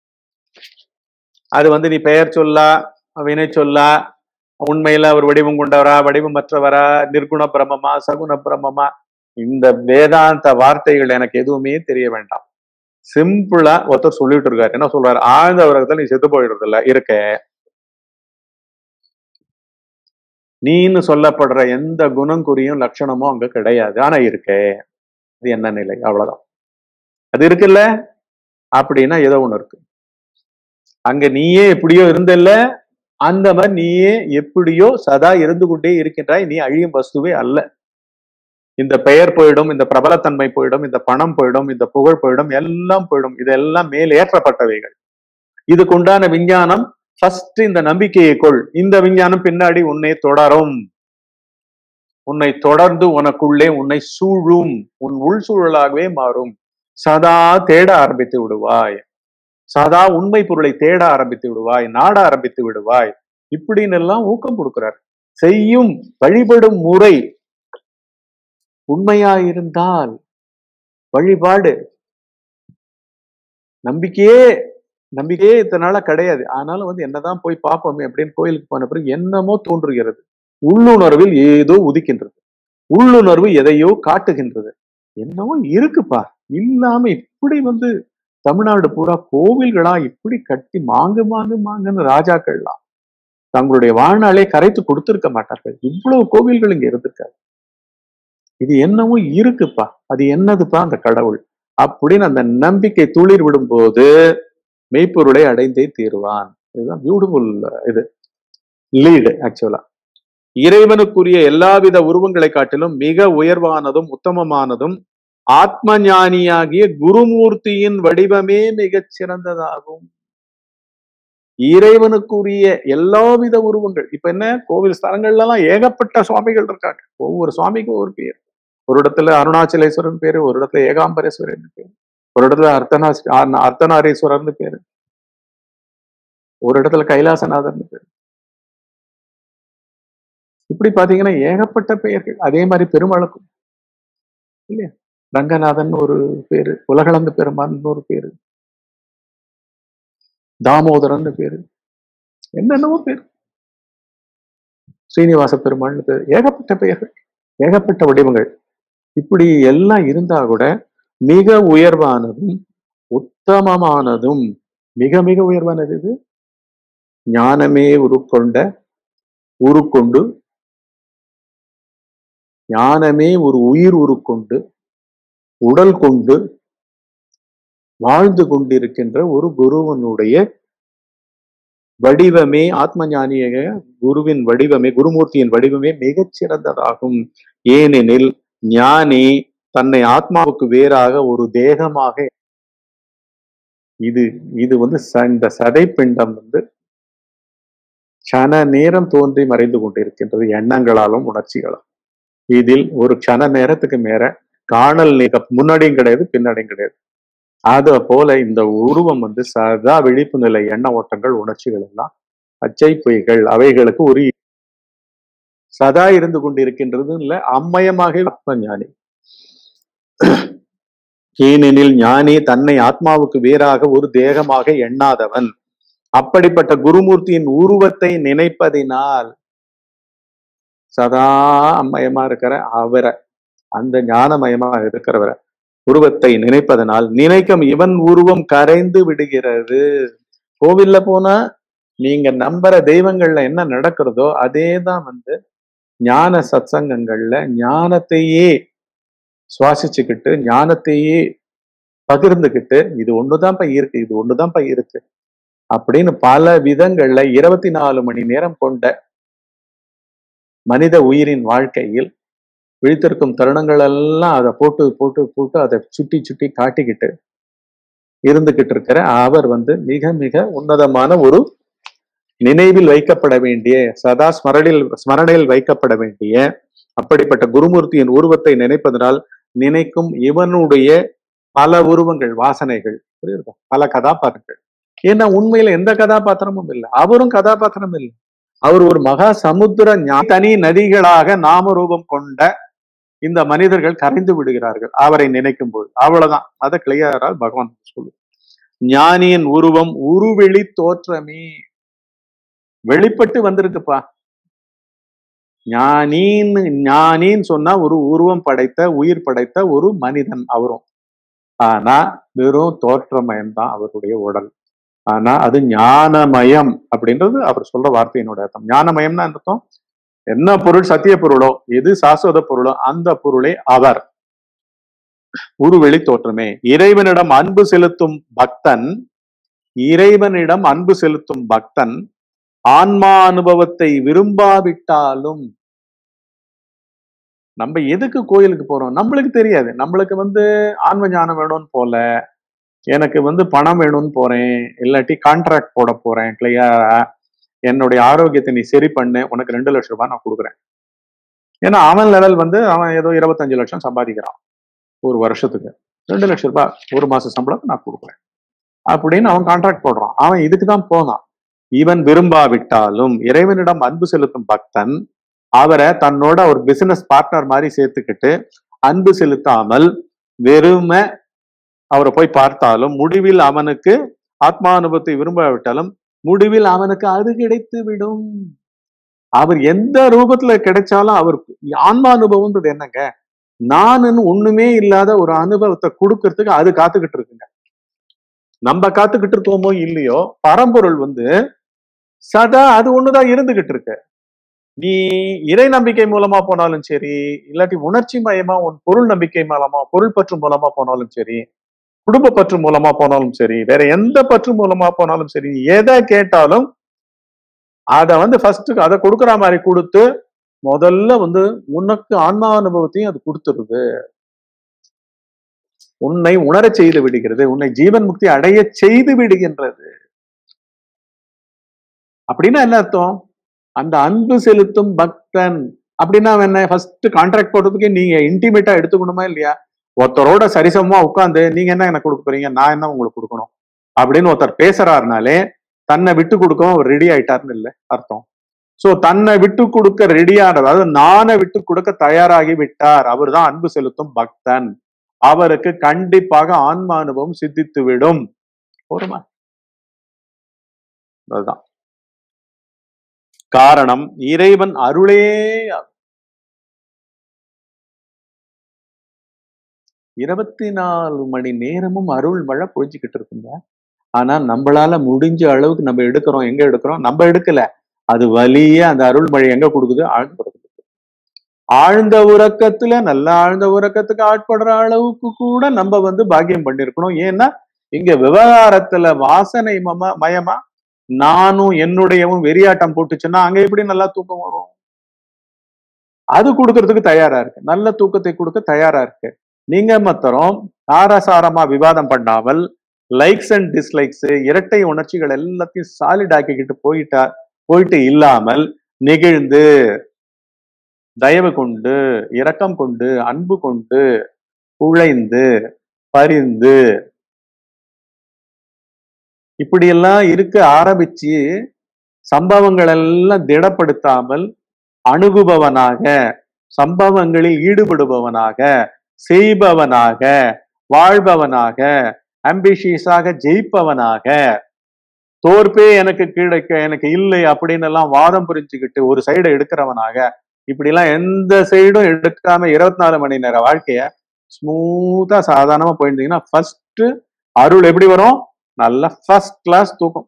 அது வந்து நீ பெயர் சொல்லா வினை சொல்லா உண்மையில அவர் வடிவம் கொண்டவரா வடிவமற்றவரா நிர்குண பிரமமா சகுண பிரமமா இந்த வேதாந்த வார்த்தைகள் எனக்கு எதுவுமே தெரிய வேண்டாம் சிம்பிளா ஒருத்தர் சொல்லிட்டு இருக்காரு என்ன சொல்றாரு ஆழ்ந்த உலகத்துல நீ செத்து போயிடுறது இல்ல இருக்க நீன்னு சொல்லப்படுற எந்த குணம் குறியும் லட்சணமும் அங்க கிடையாது ஆனா இருக்கே அது என்ன நிலை அவ்வளவுதான் அது இருக்குல்ல அப்படின்னா ஏதோ ஒண்ணு இருக்கு அங்க நீயே எப்படியோ இருந்தல்ல அந்த மாதிரி நீயே எப்படியோ சதா இருந்து கொண்டே இருக்கின்றாய் நீ அழியும் வஸ்துவே அல்ல இந்த பெயர் போயிடும் இந்த பிரபலத்தன்மை போயிடும் இந்த பணம் போயிடும் இந்த புகழ் போயிடும் எல்லாம் போயிடும் இதெல்லாம் மேல் ஏற்றப்பட்டவைகள் இதுக்குண்டான விஞ்ஞானம் ஃபர்ஸ்ட் இந்த நம்பிக்கையை கொள் இந்த விஞ்ஞானம் பின்னாடி உன்னை தொடரும் உன்னை தொடர்ந்து உனக்குள்ளே உன்னை சூழும் உன் உள் சூழலாகவே மாறும் சதா தேட ஆரம்பித்து விடுவாய் சதா உண்மை பொருளை தேட ஆரம்பித்து விடுவாய் நாட ஆரம்பித்து விடுவாய் இப்படின்னு எல்லாம் ஊக்கம் கொடுக்கிறார் செய்யும் வழிபடும் முறை உண்மையா இருந்தால் வழிபாடு நம்பிக்கையே நம்பிக்கையே இத்தனால கிடையாது ஆனாலும் வந்து என்னதான் போய் பார்ப்போமே அப்படின்னு கோயிலுக்கு போன பிறகு என்னமோ தோன்றுகிறது உள்ளுணர்வில் ஏதோ உதிக்கின்றது உள்ளுணர்வு எதையோ காட்டுகின்றது என்னவோ இருக்குப்பா இல்லாம இப்படி வந்து தமிழ்நாடு பூரா கோவில்களா இப்படி கட்டி மாங்கு மாங்கு மாங்குன்னு ராஜாக்கள்லாம் தங்களுடைய வாழ்நாளே கரைத்து கொடுத்திருக்க மாட்டார்கள் இவ்வளவு கோவில்கள் இங்க இருந்திருக்காரு இது என்னவோ இருக்குப்பா அது என்னதுப்பா அந்த கடவுள் அப்படின்னு அந்த நம்பிக்கை துளிர் விடும்போது மெய்ப்பொருளை அடைந்தே தீருவான் இதுதான் பியூட்டிஃபுல் இது லீடு ஆக்சுவலா இறைவனுக்குரிய எல்லாவித உருவங்களை காட்டிலும் மிக உயர்வானதும் உத்தமமானதும் ஆத்ம ஞானியாகிய குருமூர்த்தியின் வடிவமே மிகச் சிறந்ததாகும் இறைவனுக்குரிய எல்லாவித உருவங்கள் இப்ப என்ன கோவில் ஸ்தலங்கள்ல எல்லாம் ஏகப்பட்ட சுவாமிகள் இருக்காங்க ஒவ்வொரு சுவாமிக்கும் ஒரு பேர் ஒரு இடத்துல அருணாச்சலேஸ்வரன் பேரு ஒரு இடத்துல ஏகாம்பரேஸ்வரன் பேரு ஒரு இடத்துல அர்த்தனா அர்த்தநாரீஸ்வரர்னு பேரு ஒரு இடத்துல கைலாசநாதர்னு பேரு இப்படி பாத்தீங்கன்னா ஏகப்பட்ட பெயர்கள் அதே மாதிரி பெருமாளுக்கும் இல்லையா ரங்கநாதன் ஒரு பேரு உலகளந்த பெருமான் ஒரு பேரு தாமோதரன் பேரு என்னென்னவோ பேர் ஸ்ரீனிவாச பெருமாள்னு பேர் ஏகப்பட்ட பெயர்கள் ஏகப்பட்ட வடிவங்கள் இப்படி எல்லாம் இருந்தா கூட மிக உயர்வானதும் உத்தமமானதும் மிக மிக உயர்வானது இது ஞானமே உருக்கொண்ட உருக்கொண்டு ஞானமே ஒரு உயிர் உருக்கொண்டு உடல் கொண்டு வாழ்ந்து கொண்டிருக்கின்ற ஒரு குருவனுடைய வடிவமே ஆத்ம ஞானிய குருவின் வடிவமே குருமூர்த்தியின் வடிவமே மிகச் சிறந்ததாகும் ஏனெனில் ஞானி தன்னை ஆத்மாவுக்கு வேறாக ஒரு தேகமாக இது இது வந்து ச- இந்த சதை பிண்டம் வந்து கண நேரம் தோன்றி மறைந்து கொண்டிருக்கின்றது எண்ணங்களாலும் உணர்ச்சிகளாலும் இதில் ஒரு கண நேரத்துக்கு மேல காணல் நீக்க முன்னாடியும் கிடையாது பின்னாடியும் கிடையாது அது போல இந்த உருவம் வந்து சதா விழிப்பு நிலை எண்ண ஓட்டங்கள் உணர்ச்சிகள் எல்லாம் அச்சை பொய்கள் அவைகளுக்கு ஒரு சதா இருந்து கொண்டிருக்கின்றது இல்ல அம்மயமாக ஆத்ம ஞானி ஏனெனில் ஞானி தன்னை ஆத்மாவுக்கு வேறாக ஒரு தேகமாக எண்ணாதவன் அப்படிப்பட்ட குருமூர்த்தியின் உருவத்தை நினைப்பதினால் சதா அம்மயமா இருக்கிற அவரை அந்த ஞானமயமா இருக்கிறவரை உருவத்தை நினைப்பதனால் நினைக்கும் இவன் உருவம் கரைந்து விடுகிறது கோவில்ல போனா நீங்க நம்புற தெய்வங்கள்ல என்ன நடக்கிறதோ அதே தான் வந்து ஞான சத்சங்கங்கள்ல ஞானத்தையே சுவாசிச்சுக்கிட்டு ஞானத்தையே பகிர்ந்துக்கிட்டு இது ஒண்ணுதான்ப்பா இருக்கு இது ஒண்ணுதான்ப்பா இருக்கு அப்படின்னு பல விதங்கள்ல இருபத்தி நாலு மணி நேரம் கொண்ட மனித உயிரின் வாழ்க்கையில் விழித்திருக்கும் தருணங்கள் எல்லாம் அதை போட்டு போட்டு போட்டு அதை சுட்டி சுட்டி காட்டிக்கிட்டு இருந்துகிட்டு இருக்கிற அவர் வந்து மிக மிக உன்னதமான ஒரு நினைவில் வைக்கப்பட வேண்டிய சதா ஸ்மரணில் ஸ்மரணையில் வைக்கப்பட வேண்டிய அப்படிப்பட்ட குருமூர்த்தியின் உருவத்தை நினைப்பதனால் நினைக்கும் இவனுடைய பல உருவங்கள் வாசனைகள் புரியுதா பல கதாபாத்திரங்கள் ஏன்னா உண்மையில எந்த கதாபாத்திரமும் இல்லை அவரும் கதாபாத்திரம் இல்லை அவர் ஒரு மகா சமுத்திர ஞா- தனி நதிகளாக நாம ரூபம் கொண்ட இந்த மனிதர்கள் கரைந்து விடுகிறார்கள் அவரை நினைக்கும் போது அவ்வளவுதான் அதை கிளியரா பகவான் சொல்லு ஞானியின் உருவம் உருவெளி தோற்றமே வெளிப்பட்டு வந்திருக்குப்பா ஞானின்னு ஞானின்னு சொன்னா ஒரு உருவம் படைத்த உயிர் படைத்த ஒரு மனிதன் அவரும் ஆனா வெறும் தோற்றமயம் தான் அவருடைய உடல் ஆனா அது ஞானமயம் அப்படின்றது அவர் சொல்ற வார்த்தையினோட அர்த்தம் ஞானமயம்னா என்ன அர்த்தம் என்ன பொருள் சத்திய பொருளோ எது சாஸ்வத பொருளோ அந்த பொருளே அவர் உருவெளி தோற்றமே இறைவனிடம் அன்பு செலுத்தும் பக்தன் இறைவனிடம் அன்பு செலுத்தும் பக்தன் ஆன்மா அனுபவத்தை விரும்பாவிட்டாலும் நம்ம எதுக்கு கோயிலுக்கு போறோம் நம்மளுக்கு தெரியாது நம்மளுக்கு வந்து ஆன்ம ஞானம் வேணும்னு போல எனக்கு வந்து பணம் வேணும்னு போறேன் இல்லாட்டி கான்ட்ராக்ட் போட போறேன் கிளியரா என்னுடைய ஆரோக்கியத்தை நீ சரி பண்ணு உனக்கு ரெண்டு லட்சம் ரூபாய் நான் கொடுக்குறேன் ஏன்னா அவன் லெவல் வந்து அவன் ஏதோ இருபத்தஞ்சு லட்சம் சம்பாதிக்கிறான் ஒரு வருஷத்துக்கு ரெண்டு லட்சம் ரூபாய் ஒரு மாச சம்பளத்தை நான் கொடுக்குறேன் அப்படின்னு அவன் கான்ட்ராக்ட் போடுறான் அவன் இதுக்கு தான் போனான் இவன் விரும்பாவிட்டாலும் இறைவனிடம் அன்பு செலுத்தும் பக்தன் அவரை தன்னோட ஒரு பிசினஸ் பார்ட்னர் மாதிரி சேர்த்துக்கிட்டு அன்பு செலுத்தாமல் வெறுமை அவரை போய் பார்த்தாலும் முடிவில் அவனுக்கு ஆத்மானுபவத்தை விரும்பாவிட்டாலும் முடிவில் அவனுக்கு அது கிடைத்து விடும் அவர் எந்த ரூபத்துல கிடைச்சாலும் அவருக்கு ஆன்மானுபவம்ன்றது என்னங்க நானுன்னு ஒண்ணுமே இல்லாத ஒரு அனுபவத்தை கொடுக்கறதுக்கு அது காத்துக்கிட்டு இருக்குங்க நம்ம காத்துக்கிட்டு இருக்கோமோ இல்லையோ பரம்பொருள் வந்து சதா அது ஒண்ணுதான் இருந்துகிட்டு இருக்கு நீ இறை நம்பிக்கை மூலமா போனாலும் சரி இல்லாட்டி உணர்ச்சி மயமா உன் பொருள் நம்பிக்கை மூலமா பொருள் பற்று மூலமா போனாலும் சரி குடும்ப பற்று மூலமா போனாலும் சரி வேற எந்த பற்று மூலமா போனாலும் சரி எதை கேட்டாலும் அத வந்து ஃபர்ஸ்ட் அதை கொடுக்குற மாதிரி கொடுத்து முதல்ல வந்து உனக்கு ஆன்மா அனுபவத்தையும் அது கொடுத்துருது உன்னை உணரச் செய்து விடுகிறது உன்னை ஜீவன் முக்தி அடைய செய்து விடுகின்றது அப்படின்னா என்ன அர்த்தம் அந்த அன்பு செலுத்தும் பக்தன் அப்படின்னா அவன் என்ன ஃபர்ஸ்ட் கான்ட்ராக்ட் போடுறதுக்கே நீங்க இன்டிமேட்டா எடுத்துக்கணுமா இல்லையா ஒருத்தரோட சரிசமமா உட்காந்து நீங்க என்ன எனக்கு கொடுக்க போறீங்க நான் என்ன உங்களுக்கு கொடுக்கணும் அப்படின்னு ஒருத்தர் பேசுறாருனாலே தன்னை விட்டு கொடுக்கவும் அவர் ரெடி ஆயிட்டாருன்னு இல்லை அர்த்தம் சோ தன்னை விட்டு கொடுக்க ரெடியான அதாவது நானை விட்டு கொடுக்க தயாராகி விட்டார் அவர் தான் அன்பு செலுத்தும் பக்தன் அவருக்கு கண்டிப்பாக ஆன்ம அனுபவம் சித்தித்து விடும் போருமா அதுதான் காரணம் இறைவன் அருளே இருபத்தி நாலு மணி நேரமும் அருள் மழை பொழிஞ்சுக்கிட்டு இருக்குங்க ஆனா நம்மளால முடிஞ்ச அளவுக்கு நம்ம எடுக்கிறோம் எங்க எடுக்கிறோம் நம்ம எடுக்கல அது வலிய அந்த அருள் மழை எங்க கொடுக்குது ஆழ்ந்த உறக்கத்துக்கு ஆழ்ந்த உறக்கத்துல நல்ல ஆழ்ந்த உறக்கத்துக்கு ஆட்படுற அளவுக்கு கூட நம்ம வந்து பாக்கியம் பண்ணிருக்கணும் ஏன்னா இங்க விவகாரத்துல வாசனை மம மயமா நானும் என்னுடையவும் வெறியாட்டம் போட்டுச்சுன்னா அங்க எப்படி நல்லா தூக்கம் வரும் அது கொடுக்கறதுக்கு தயாரா இருக்கு நல்ல தூக்கத்தை கொடுக்க தயாரா இருக்கு நீங்க மாத்திரம் ஆரசாரமா விவாதம் பண்ணாமல் லைக்ஸ் அண்ட் டிஸ்லைக்ஸ் இரட்டை உணர்ச்சிகள் எல்லாத்தையும் சாலிட் ஆக்கிக்கிட்டு போயிட்டா போயிட்டு இல்லாமல் நெகிழ்ந்து தயவு கொண்டு இரக்கம் கொண்டு அன்பு கொண்டு உழைந்து பரிந்து இப்படியெல்லாம் இருக்க ஆரம்பிச்சு சம்பவங்கள் எல்லாம் திடப்படுத்தாமல் அணுகுபவனாக சம்பவங்களில் ஈடுபடுபவனாக செய்பவனாக வாழ்பவனாக அம்பிஷியஸாக ஜெயிப்பவனாக தோற்பே எனக்கு கிடைக்க எனக்கு இல்லை அப்படின்னு எல்லாம் வாதம் புரிஞ்சுக்கிட்டு ஒரு சைடை எடுக்கிறவனாக இப்படி எல்லாம் எந்த சைடும் எடுக்காம இருபத்தி நாலு மணி நேர வாழ்க்கைய ஸ்மூத்தா சாதாரணமா போயிருந்தீங்கன்னா ஃபர்ஸ்ட் அருள் எப்படி வரும் நல்ல ஃபர்ஸ்ட் கிளாஸ் தூக்கம்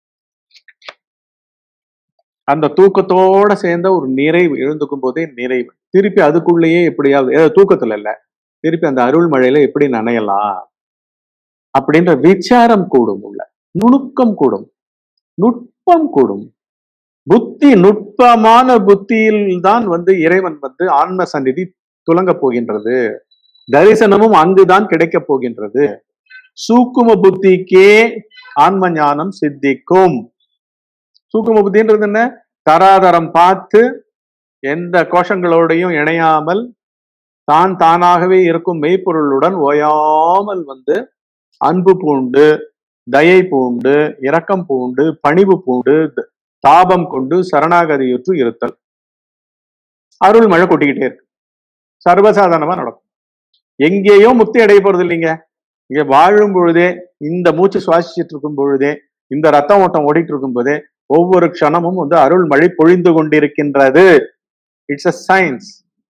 அந்த தூக்கத்தோட சேர்ந்த ஒரு நிறைவு எழுந்துக்கும் போதே நிறைவு திருப்பி அதுக்குள்ளேயே எப்படியாவது ஏதோ தூக்கத்துல இல்ல திருப்பி அந்த அருள் மழையில எப்படி நனையலாம் அப்படின்ற விசாரம் கூடும் உள்ள நுணுக்கம் கூடும் நுட்பம் கூடும் புத்தி நுட்பமான புத்தியில் தான் வந்து இறைவன் வந்து ஆன்ம சந்நிதி துலங்க போகின்றது தரிசனமும் அங்குதான் கிடைக்க போகின்றது சூக்கும புத்திக்கே ஆன்ம ஞானம் சித்திக்கும் சூக்கும புத்தின்றது என்ன தராதரம் பார்த்து எந்த கோஷங்களோடையும் இணையாமல் தான் தானாகவே இருக்கும் மெய்ப்பொருளுடன் ஓயாமல் வந்து அன்பு பூண்டு தயை பூண்டு இரக்கம் பூண்டு பணிவு பூண்டு தாபம் கொண்டு சரணாகதியுற்று இருத்தல் அருள் மழை கொட்டிக்கிட்டே இருக்கு சர்வசாதாரணமா நடக்கும் எங்கேயோ முக்தி அடைய போறது இல்லைங்க இங்க வாழும் பொழுதே இந்த மூச்சு சுவாசிச்சுட்டு இருக்கும் பொழுதே இந்த ரத்த ஓட்டம் ஓடிட்டு இருக்கும் போதே ஒவ்வொரு க்ஷணமும் வந்து அருள் மழை பொழிந்து கொண்டிருக்கின்றது இட்ஸ் அ சயின்ஸ்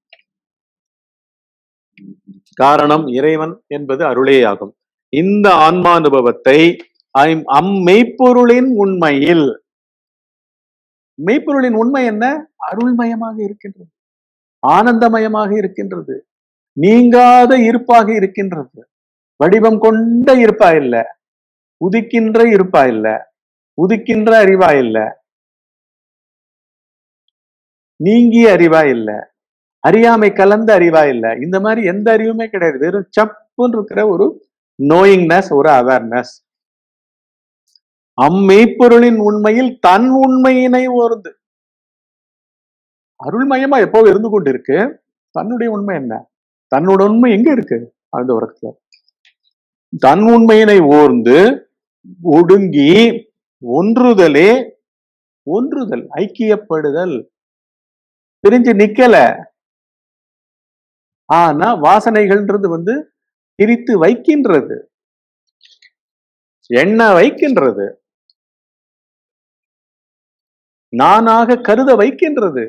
காரணம் இறைவன் என்பது அருளே ஆகும் இந்த ஆன்மானுபவத்தை ஐம் அம்மெய்ப்பொருளின் உண்மையில் மெய்ப்பொருளின் உண்மை என்ன அருள்மயமாக இருக்கின்றது ஆனந்தமயமாக இருக்கின்றது நீங்காத இருப்பாக இருக்கின்றது வடிவம் கொண்ட இருப்பா இல்ல உதிக்கின்ற இருப்பா இல்ல உதிக்கின்ற அறிவா இல்ல நீங்கிய அறிவா இல்ல அறியாமை கலந்த அறிவா இல்ல இந்த மாதிரி எந்த அறிவுமே கிடையாது வெறும் சப்புன்னு இருக்கிற ஒரு நோயிங்னஸ் ஒரு அவேர்னஸ் அம்மெய்ப்பொருளின் உண்மையில் தன் உண்மையினை ஓர்ந்து அருள்மயமா எப்போ இருந்து கொண்டு இருக்கு தன்னுடைய உண்மை என்ன தன்னோட உண்மை எங்க இருக்கு அந்த உலகத்துல தன் உண்மையினை ஓர்ந்து ஒடுங்கி ஒன்றுதலே ஒன்றுதல் ஐக்கியப்படுதல் பிரிஞ்சு நிக்கல ஆனா வாசனைகள்ன்றது வந்து பிரித்து வைக்கின்றது எண்ண வைக்கின்றது நானாக கருத வைக்கின்றது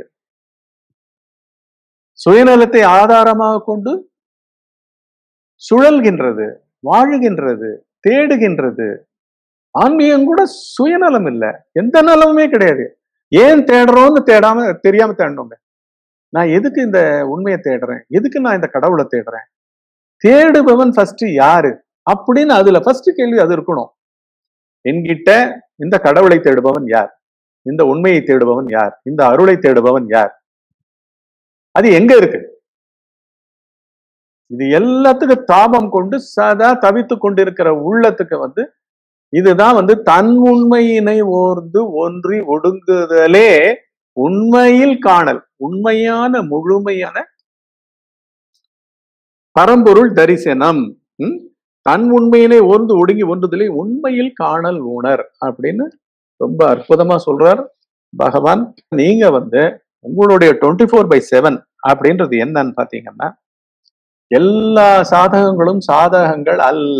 சுயநலத்தை ஆதாரமாக கொண்டு சுழல்கின்றது வாழுகின்றது தேடுகின்றது ஆன்மீகம் கூட சுயநலம் இல்லை எந்த நலமுமே கிடையாது ஏன் தேடுறோம்னு தேடாம தெரியாம தேடணுங்க நான் எதுக்கு இந்த உண்மையை தேடுறேன் எதுக்கு நான் இந்த கடவுளை தேடுறேன் தேடுபவன் ஃபர்ஸ்ட் யாரு அப்படின்னு அதுல ஃபர்ஸ்ட் கேள்வி அது இருக்கணும் என்கிட்ட இந்த கடவுளை தேடுபவன் யார் இந்த உண்மையை தேடுபவன் யார் இந்த அருளை தேடுபவன் யார் அது எங்க இருக்கு இது எல்லாத்துக்கும் தாபம் கொண்டு சதா தவித்து கொண்டிருக்கிற உள்ளத்துக்கு வந்து இதுதான் வந்து தன் உண்மையினை ஓர்ந்து ஒன்றி ஒடுங்குதலே உண்மையில் காணல் உண்மையான முழுமையான பரம்பொருள் தரிசனம் ம்? தன் உண்மையினை ஓர்ந்து ஒடுங்கி ஒன்றுதலே உண்மையில் காணல் உணர் அப்படின்னு ரொம்ப அற்புதமா சொல்றார் பகவான் நீங்க வந்து உங்களுடைய டுவெண்ட்டி ஃபோர் பை செவன் அப்படின்றது என்னன்னு பாத்தீங்கன்னா எல்லா சாதகங்களும் சாதகங்கள் அல்ல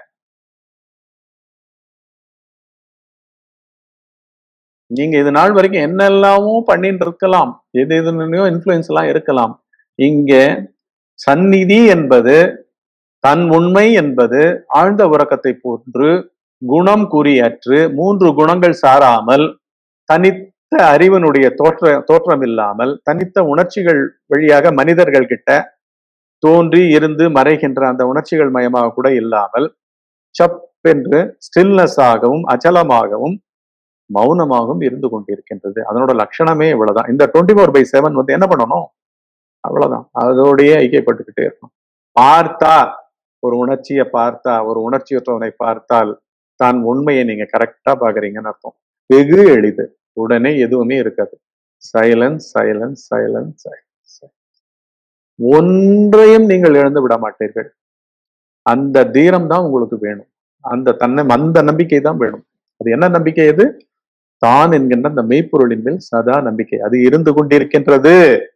நீங்க இது நாள் வரைக்கும் என்னெல்லாமோ பண்ணிட்டு இருக்கலாம் எது எதுலையோ இன்ஃபுளுன்ஸ் எல்லாம் இருக்கலாம் இங்க சந்நிதி என்பது தன் உண்மை என்பது ஆழ்ந்த உறக்கத்தை போன்று குணம் குறியற்று மூன்று குணங்கள் சாராமல் தனித்த அறிவனுடைய தோற்ற தோற்றம் இல்லாமல் தனித்த உணர்ச்சிகள் வழியாக மனிதர்கள் கிட்ட தோன்றி இருந்து மறைகின்ற அந்த உணர்ச்சிகள் மயமாக கூட இல்லாமல் சப் என்று ஸ்டில்னஸ் ஆகவும் அச்சலமாகவும் மௌனமாகவும் இருந்து கொண்டிருக்கின்றது அதனோட லட்சணமே இவ்வளவுதான் இந்த டுவெண்ட்டி ஃபோர் பை செவன் வந்து என்ன பண்ணணும் அவ்வளவுதான் அதோடயே ஐக்கியப்பட்டுக்கிட்டே இருக்கணும் பார்த்தா ஒரு உணர்ச்சியை பார்த்தா ஒரு உணர்ச்சியற்றவனை பார்த்தால் தான் உண்மையை நீங்க கரெக்டா பாக்குறீங்கன்னு அர்த்தம் வெகு எளிது உடனே எதுவுமே இருக்காது சைலன்ஸ் சைலன்ஸ் சைலன்ஸ் சைலன்ஸ் ஒன்றையும் நீங்கள் இழந்து விட மாட்டீர்கள் அந்த தீரம் தான் உங்களுக்கு வேணும் அந்த தன்னை அந்த நம்பிக்கை தான் வேணும் அது என்ன நம்பிக்கை எது தான் என்கின்ற அந்த மெய்ப்பொருளின் மேல் சதா நம்பிக்கை அது இருந்து கொண்டிருக்கின்றது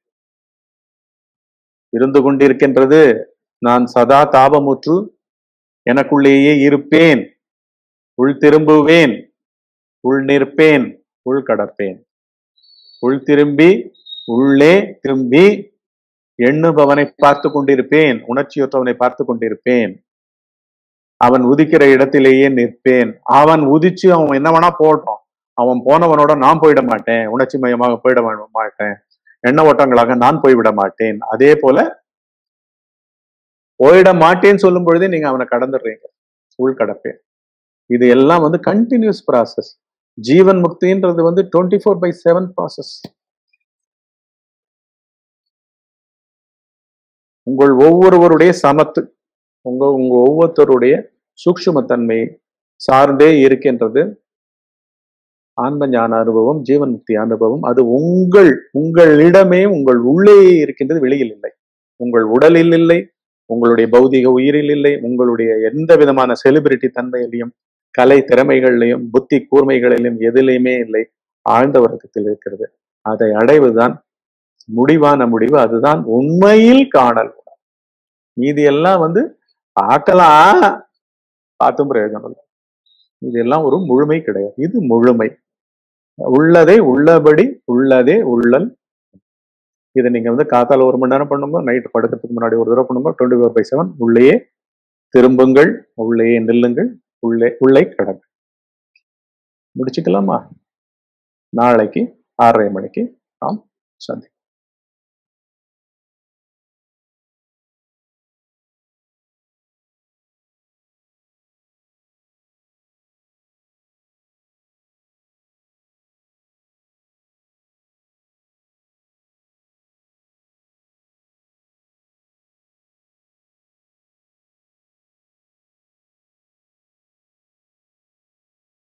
இருந்து கொண்டிருக்கின்றது நான் சதா தாபமுற்று எனக்குள்ளேயே இருப்பேன் உள் திரும்புவேன் உள் நிற்பேன் உள் கடப்பேன் உள் திரும்பி உள்ளே திரும்பி எண்ணுபவனை பார்த்து கொண்டிருப்பேன் உணர்ச்சியற்றவனை பார்த்து கொண்டிருப்பேன் அவன் உதிக்கிற இடத்திலேயே நிற்பேன் அவன் உதிச்சு அவன் என்ன வேணா போட்டோம் அவன் போனவனோட நான் போயிட மாட்டேன் உணர்ச்சி மயமாக போயிட மாட்டேன் எண்ண ஓட்டங்களாக நான் போய்விட மாட்டேன் அதே போல போயிட மாட்டேன்னு சொல்லும் பொழுதே நீங்க அவனை கடந்துடுறீங்க உள் கடப்பேன் இது எல்லாம் வந்து கண்டினியூஸ் ப்ராசஸ் ஜீவன் முக்தின்றது வந்து twenty four by seven process உங்கள் ஒவ்வொருவருடைய சமத்து உங்க உங்க ஒவ்வொருத்தருடைய சூக்ஷ்மத்தன்மை சார்ந்தே இருக்கின்றது ஆன்ம ஞான அனுபவம் ஜீவன் முக்தி அனுபவம் அது உங்கள் உங்களிடமே உங்கள் உள்ளேயே இருக்கின்றது வெளியில் இல்லை உங்கள் உடலில் இல்லை உங்களுடைய பௌதிக உயிரில் இல்லை உங்களுடைய எந்த விதமான செலிபிரிட்டி தன்மையிலையும் கலை திறமைகளிலையும் புத்தி கூர்மைகளிலும் எதிலையுமே இல்லை ஆழ்ந்த வர்க்கத்தில் இருக்கிறது அதை அடைவதுதான் முடிவான முடிவு அதுதான் உண்மையில் காணல் மீதி எல்லாம் வந்து பார்க்கலாம் பார்த்தும் பிரயோஜனம் இல்லை இதெல்லாம் ஒரு முழுமை கிடையாது இது முழுமை உள்ளதை உள்ளபடி உள்ளதே உள்ளல் இதை நீங்க வந்து காத்தால ஒரு மணி நேரம் பண்ணுங்க நைட்டு படுக்கிறதுக்கு முன்னாடி ஒரு தடவை பண்ணுங்க டுவெண்ட்டி ஃபோர் பை செவன் உள்ளேயே திரும்புங்கள் உள்ளேயே நில்லுங்கள் உள்ளே உள்ளே கடங்க முடிச்சுக்கலாமா நாளைக்கு ஆறரை மணிக்கு நாம் சந்தி